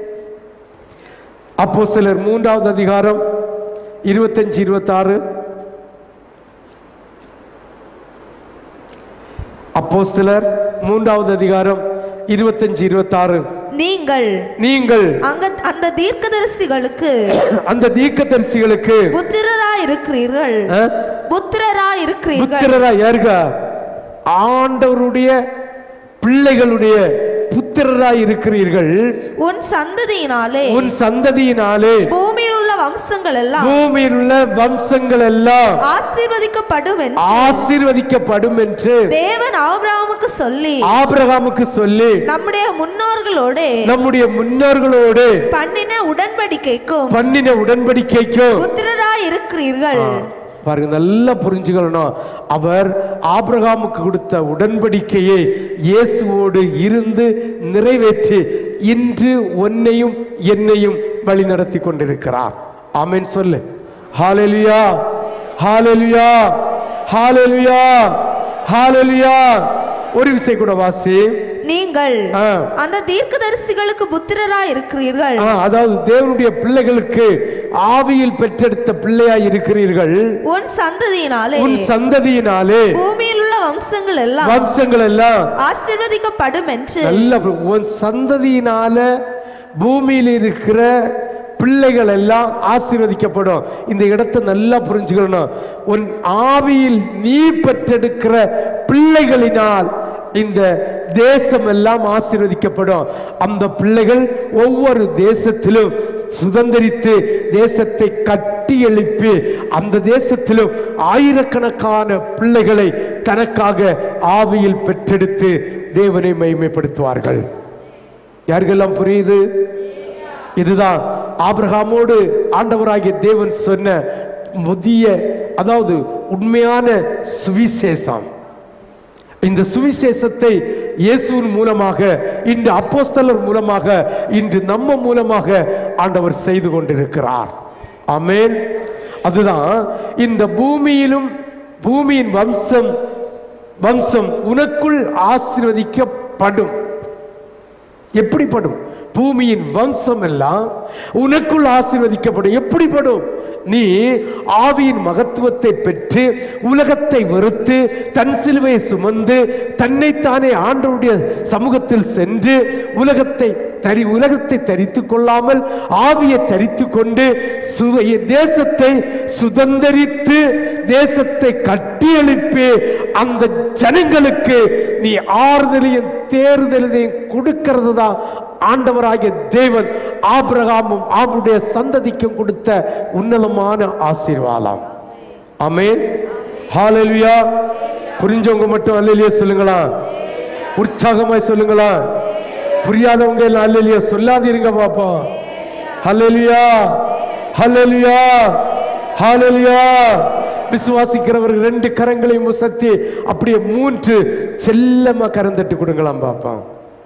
அப்போ சிலர் மூன்றாவது அதிகாரம் இருபத்தஞ்சு இருபத்தாறு அப்போஸ்தலர் மூன்றாவது அதிகாரம் இருபத்தஞ்சு இருபத்தாறு நீங்கள் நீங்கள் அங்க அந்த தீர்க்கதரிசிகளுக்கு அந்த தீர்க்கதரிசிகளுக்கு புத்திரராய் இருக்கிறீர்கள் அஹ், புத்திரராய் இருக்கிறீர்கள் புத்திரரா ஏறுக ஆண்டவருடைய பிள்ளைகளுடைய புத்திரராய் இருக்கிறீர்கள் உன் சந்ததியினாலே உன் சந்ததியினாலே பூமியில் உள்ள வம்சங்கள் எல்லாம் பூமியில் உள்ள வம்சங்கள் எல்லாம் ஆசீர்வதிக்கப்படும் என்று ஆசீர்வதிக்கப்படும் என்று தேவன் ஆபிரகாமுக்கு சொல்லி ஆபிரகாமுக்கு சொல்லி நம்முடைய முன்னோர்களோடு நம்முடைய முன்னோர்களோடு பண்ணின உடன்படிக்கைக்கும் பண்ணின உடன்படிக்கைக்கும் புத்திரராய் இருக்கிறீர்கள் பாருங்க நல்லா புரிஞ்சுக்கணும் அவர் ஆபிரகாமுக்கு கொடுத்த உடன்படிக்கையை இயேசுவோடு இருந்து நிறைவேற்றி இன்று உன்னையும் என்னையும் வழி நடத்தி கொண்டிருக்கிறார் ஆமென் சொல்லு ஹalleluya ஹalleluya ஹalleluya ஹalleluya ஒரு விஷயம் கூட வாசி நீங்கள் ஆ. அந்த தீர்க்கதரிசிகளுக்கு புத்திரராய் இருக்கிறீர்கள் ஆ, அதாவது தேவனுடைய பிள்ளைகளுக்கு ஆவியில் பெற்றெடுத்த பிள்ளையாய் இருக்கிறீர்கள் உன் சந்ததியினாலே உன் சந்ததியினாலே பூமியில் உள்ள வம்சங்கள் எல்லாம் வம்சங்கள் எல்லாம் ஆசீர்வதிக்கப்படும் என்று நல்ல உன் சந்ததியினால பூமியில் இருக்கிற பிள்ளைகள் எல்லாம் ஆசீர்வதிக்கப்படும் இந்த இடத்தை நல்லா புரிஞ்சுக்கணும் உன் ஆவியில் நீ பெற்றெடுக்கிற பிள்ளைகளினால் இந்த தேசம் எல்லாம் ஆசீர்வதிக்கப்படும் அந்த பிள்ளைகள் ஒவ்வொரு தேசத்திலும் சுதந்திரித்து தேசத்தை கட்டி எழுப்பி அந்த தேசத்திலும் ஆயிரக்கணக்கான பிள்ளைகளை தனக்காக ஆவியில் பெற்றெடுத்து தேவனை மகிமைப்படுத்துவார்கள் யாருக்கெல்லாம் புரியுது இதுதான் ஆபிரகாமோடு ஆண்டவராகிய தேவன் சொன்ன முதிய அதாவது உண்மையான சுவிசேஷம் இந்த சுவிசேஷத்தை இயேசுவின் மூலமாக இன்று அப்போஸ்தலர் மூலமாக இன்று நம்ம மூலமாக ஆண்டவர் செய்து கொண்டிருக்கிறார் ஆமென் அதுதான் இந்த பூமியிலும் பூமியின் வம்சம் வம்சம் உனக்குள் ஆசீர்வதிக்கப்படும் எப்படிப்படும் பூமியின் வம்சம் எல்லாம் உனக்குள் ஆசீர்வதிக்கப்படும் எப்படிப்படும் நீ ஆவியின் மகத்துவத்தை பெற்று உலகத்தை வெறுத்து தன் சிலுவையை சுமந்து தன்னைத்தானே ஆண்டவருடைய சமூகத்தில் சென்று உலகத்தை தரி உலகத்தை தரித்துக் கொள்ளாமல் ஆவியை தரித்துக் கொண்டு சுத தேசத்தை சுதந்தரித்து தேசத்தை கட்டியெழுப்பி அந்த ஜனங்களுக்கு நீ ஆறுதலையும் தேர்தலையும் கொடுக்கிறது தான் ஆண்டவராகிய தேவன் ஆபிரகாமும் அவருடைய சந்ததிக்கும் கொடுத்த உன்னதமான ஆசீர்வாதம் ஆமென் ஹalleluya புரிஞ்சவங்க மட்டும் அல்லேலியா சொல்லுங்களா உற்சாகமாய் சொல்லுங்களா புரியாதவங்க எல்லாம் அல்லேலியா சொல்லாதீருங்க பாப்பா ஹalleluya ஹalleluya ஹalleluya விசுவாசிக்கிறவர்கள் ரெண்டு கரங்களையும் உசத்தி அப்படியே மூன்று செல்லமா கரந்தட்டு கொடுங்களாம் பாப்பா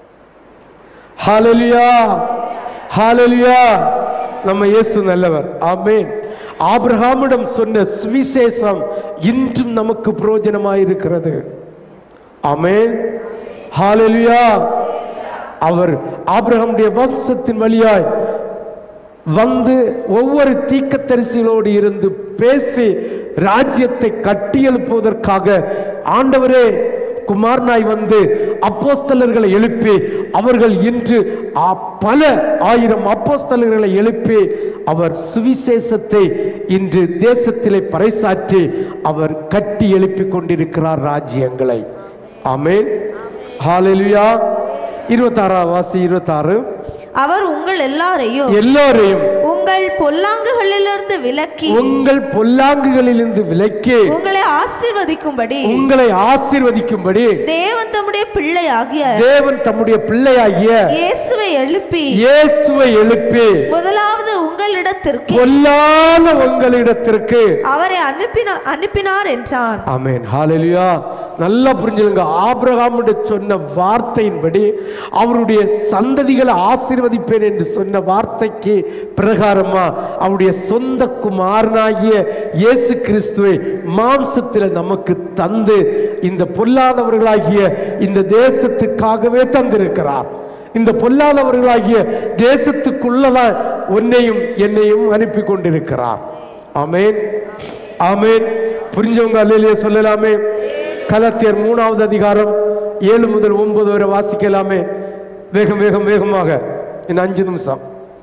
ஹalleluya ஹalleluya நம்ம இயேசு நல்லவர் ஆமென் ஆபிரகாமிடம் சொன்ன சுவிசேஷம் இன்றும் நமக்கு பிரயோஜனமாய் இருக்கிறது ஆமென் ஹalleluya அவர் ஆபிரகாமுடைய வம்சத்தின் வழியாய் வந்து ஒவ்வொரு தீக்கத்தரிசிகளோடு இருந்து பேசி ராஜ்யத்தை கட்டியெழுப்புவதற்காக ஆண்டவரே குமாரனாய் வந்து அப்போஸ்தலர்களை எழுப்பி அவர்கள் இன்று ஆ- பல ஆயிரம் அப்போஸ்தலர்களை எழுப்பி அவர் சுவிசேஷத்தை இன்று தேசத்திலே பறைசாற்றி அவர் கட்டி எழுப்பிக் கொண்டிருக்கிறார் ராஜ்யங்களை ஆமென் ஹalleluya இருபத்தாறாம் வாசி இருபத்தாறு அவர் உங்கள் எல்லாரையும் எல்லோரையும் உங்கள் பொல்லாங்குகளிலிருந்து விலக்கி உங்கள் பொல்லாங்குகளிலிருந்து விலக்கி உங்களை ஆசீர்வதிக்கும்படி உங்களை ஆசீர்வதிக்கும்படி தேவன் தம்முடைய பிள்ளையாகிய தேவன் தம்முடைய பிள்ளையாகிய இயேசுவை எழுப்பி இயேசுவை எழுப்பி முதலாவது உங்களிடத்திற்கு பொல்லாத உங்களிடத்திற்கு அவரை அனுப்பினார் அனுப்பினார் என்றான் ஆமென் ஹalleluya நல்லா புரிஞ்சுங்க ஆபிரகாமுடைய சொன்ன வார்த்தையின்படி அவருடைய சந்ததிகளை ஆசீர்வதிப்பேன் என்று சொன்ன வார்த்தைக்கு பிரகாரமா அவருடைய சொந்த குமாரனாகிய இயேசு கிறிஸ்துவை மாம்சத்தில் நமக்கு தந்து இந்த பொல்லாதவர்களாகிய இந்த தேசத்துக்காகவே தந்திருக்கிறார் இந்த பொல்லாதவர்களாகிய தேசத்துக்குள்ளதான் உன்னையும் என்னையும் அனுப்பி கொண்டிருக்கிறார் ஆமென் ஆமென் புரிஞ்சவங்க அல்லையே சொல்லலாமே கலத்தியர் மூணாவது அதிகாரம் ஏழு முதல் ஒன்பது வரை வாசிக்கலாமே வேகம் வேகம் வேகமாக இன்னும் அஞ்சு நிமிஷம்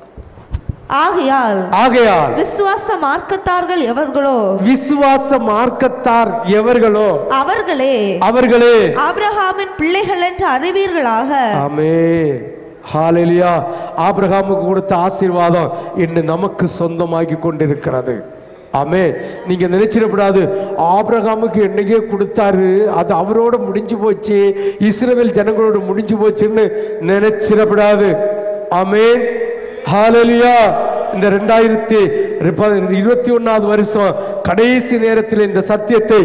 ஆகையால் ஆகையால் விசுவாச மார்க்கத்தார்கள் எவர்களோ விசுவாச மார்க்கத்தார் எவர்களோ அவர்களே அவர்களே ஆபிரகாமின் பிள்ளைகள் என்று அறிவீர்களாக ஆமே ஹalleluya ஆபிரகாமுக்கு கொடுத்த ஆசீர்வாதம் இன்று நமக்கு சொந்தமாகி கொண்டிருக்கிறது ஆமே நீங்க நினைச்சிடக்கூடாது ஆபிரகாமுக்கு என்னைக்கே கொடுத்தாரு அது அவரோட முடிஞ்சு போச்சு இஸ்ரவேல் ஜனங்களோட முடிஞ்சு போச்சுன்னு நினைச்சிடக்கூடாது ஆமென் ஹalleluya இந்த ரெண்டாயிரத்தி இருபத்தி ஒன்னாவது வருஷம் கடைசி நேரத்தில் இந்த சத்தியத்தை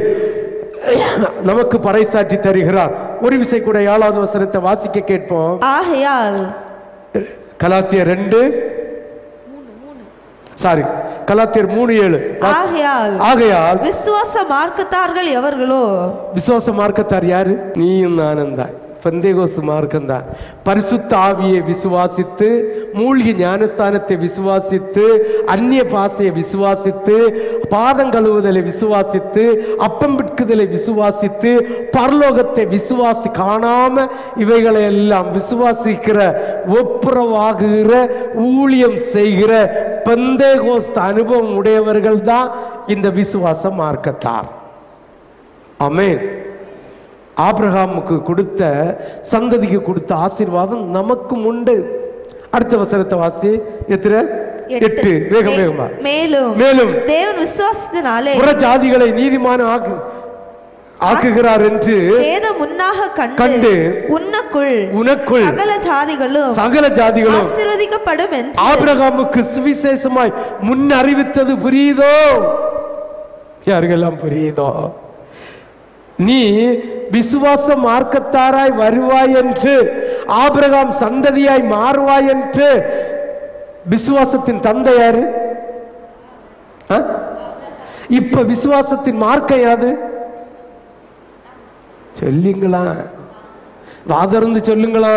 நமக்கு பறைசாற்றி தருகிறார் ஒரு விசை கூட ஏழாவது வசனத்தை வாசிக்க கேட்போம் ஆகையால் கலாத்தியர் ரெண்டு சாரி கலாத்தியர் மூணு ஏழு ஆகையால் ஆகையால் விசுவாச மார்க்கத்தார்கள் எவர்களோ விசுவாச மார்க்கத்தார் யாரு நீயும் நானும் தான் பந்தேகோசு மார்க்கம்தான் பரிசுத்த ஆவியை விசுவாசித்து மூழ்கி ஞானஸ்தானத்தை விசுவாசித்து அந்நிய பாசையை விசுவாசித்து பாதம் கழுவுதலை விசுவாசித்து அப்பம் பிட்குதலை விசுவாசித்து பரலோகத்தை விசுவாசி காணாம இவைகளை எல்லாம் விசுவாசிக்கிற ஒப்புரவாகுகிற ஊழியம் செய்கிற பெந்தேகோஸ்த அனுபவம் உடையவர்கள் தான் இந்த விசுவாச மார்க்கத்தார் ஆமென் ஆபிரகாமுக்கு கொடுத்த சந்ததிக்கு கொடுத்த ஆசீர்வாதம் நமக்கும் உண்டு அடுத்த வசனத்தை வாசி எத்தனை எட்டு வேகம் மே- வேகமா மேலும் மேலும் தேவன் விசுவாசத்தினாலே புற ஜாதிகளை நீதிமான ஆக்கு ஆக்குகிறார் என்று வேதம் முன்னாக கண்டு கண்டு உன்னக்குள் உனக்குள் சகல ஜாதிகளும் சகல ஜாதிகளும் ஆசீர்வதிக்கப்படும் என்று ஆபிரகாமுக்கு சுவிசேஷமாய் முன் அறிவித்தது புரியுதோ யாருக்கெல்லாம் புரியுதோ நீ விசுவாச மார்க்கத்தாராய் வருவாய் என்று ஆபிரகாம் சந்ததியாய் மாறுவாய் என்று விசுவாசத்தின் தந்தை யாரு ஆ? இப்ப விசுவாசத்தின் மார்க்கம் யாது சொல்லுங்களா வாதர்ந்து சொல்லுங்களா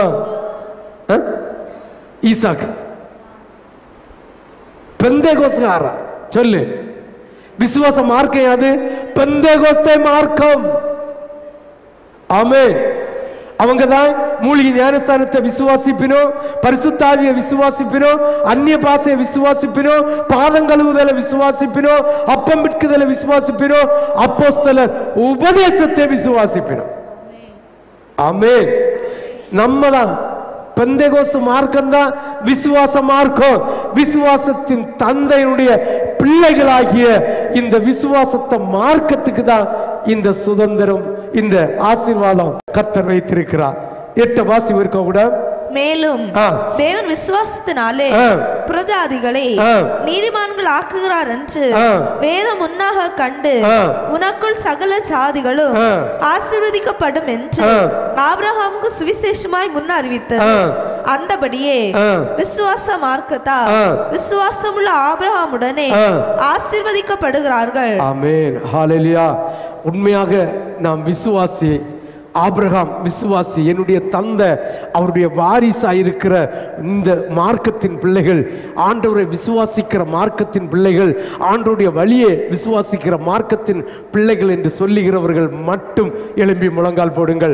ஆ? ஈசாக்கு பெந்தேகோஸ்காரா சொல்லு விசுவாச மார்க்கம் அது பெந்தேகோஸ்தே மார்க்கம் ஆமே அவங்க தான் மூலிகை ஞானஸ்தானத்தை விசுவாசிப்பினோ பரிசுத்தாவிய விசுவாசிப்பினோ அந்நிய பாசையை விசுவாசிப்பினோ பாதம் கழுவுதலை விசுவாசிப்பினோ அப்பம் விற்குதலை விசுவாசிப்பினோ அப்போஸ்தலர் உபதேசத்தை விசுவாசிப்பினோ ஆமென் நம்ம தான் பெந்தகோசு மார்க்கம் தான் விசுவாச மார்க்கம் விசுவாசத்தின் தந்தையினுடைய பிள்ளைகளாகிய இந்த விசுவாசத்தை மார்க்கத்துக்கு தான் இந்த சுதந்திரம் இந்த ஆசீர்வாதம் கர்த்தர் வைத்திருக்கிறார் எட்ட வாசி இருக்க கூட மேலும் ஆ. தேவன் விசுவாசத்தினாலே ஆ. புறஜாதிகளை ஆ. நீதிமான்கள் ஆக்குகிறார் என்று ஆ. வேதம் முன்னாக கண்டு ஆ. உனக்குள் சகல ஜாதிகளும் ஆ. ஆசீர்வதிக்கப்படும் என்று ஆ. ஆபிரகாமுக்கு சுவிசேஷமாய் முன் அறிவித்தது ஆ. அந்தபடியே ஆ. விசுவாச மார்க்கத்தா ஆ. விசுவாசமுள்ள ஆபிரகாமுடனே ஆ. ஆசீர்வதிக்கப்படுகிறார்கள் ஆமென் ஹalleluya உண்மையாக நாம் விசுவாசி ஆபிரகாம் விசுவாசி என்னுடைய தந்தை அவருடைய வாரிசாக இருக்கிற இந்த மார்க்கத்தின் பிள்ளைகள் ஆண்டவரை விசுவாசிக்கிற மார்க்கத்தின் பிள்ளைகள் ஆண்டவருடைய வழியை விசுவாசிக்கிற மார்க்கத்தின் பிள்ளைகள் என்று சொல்லுகிறவர்கள் மட்டும் எழும்பி முழங்கால் போடுங்கள்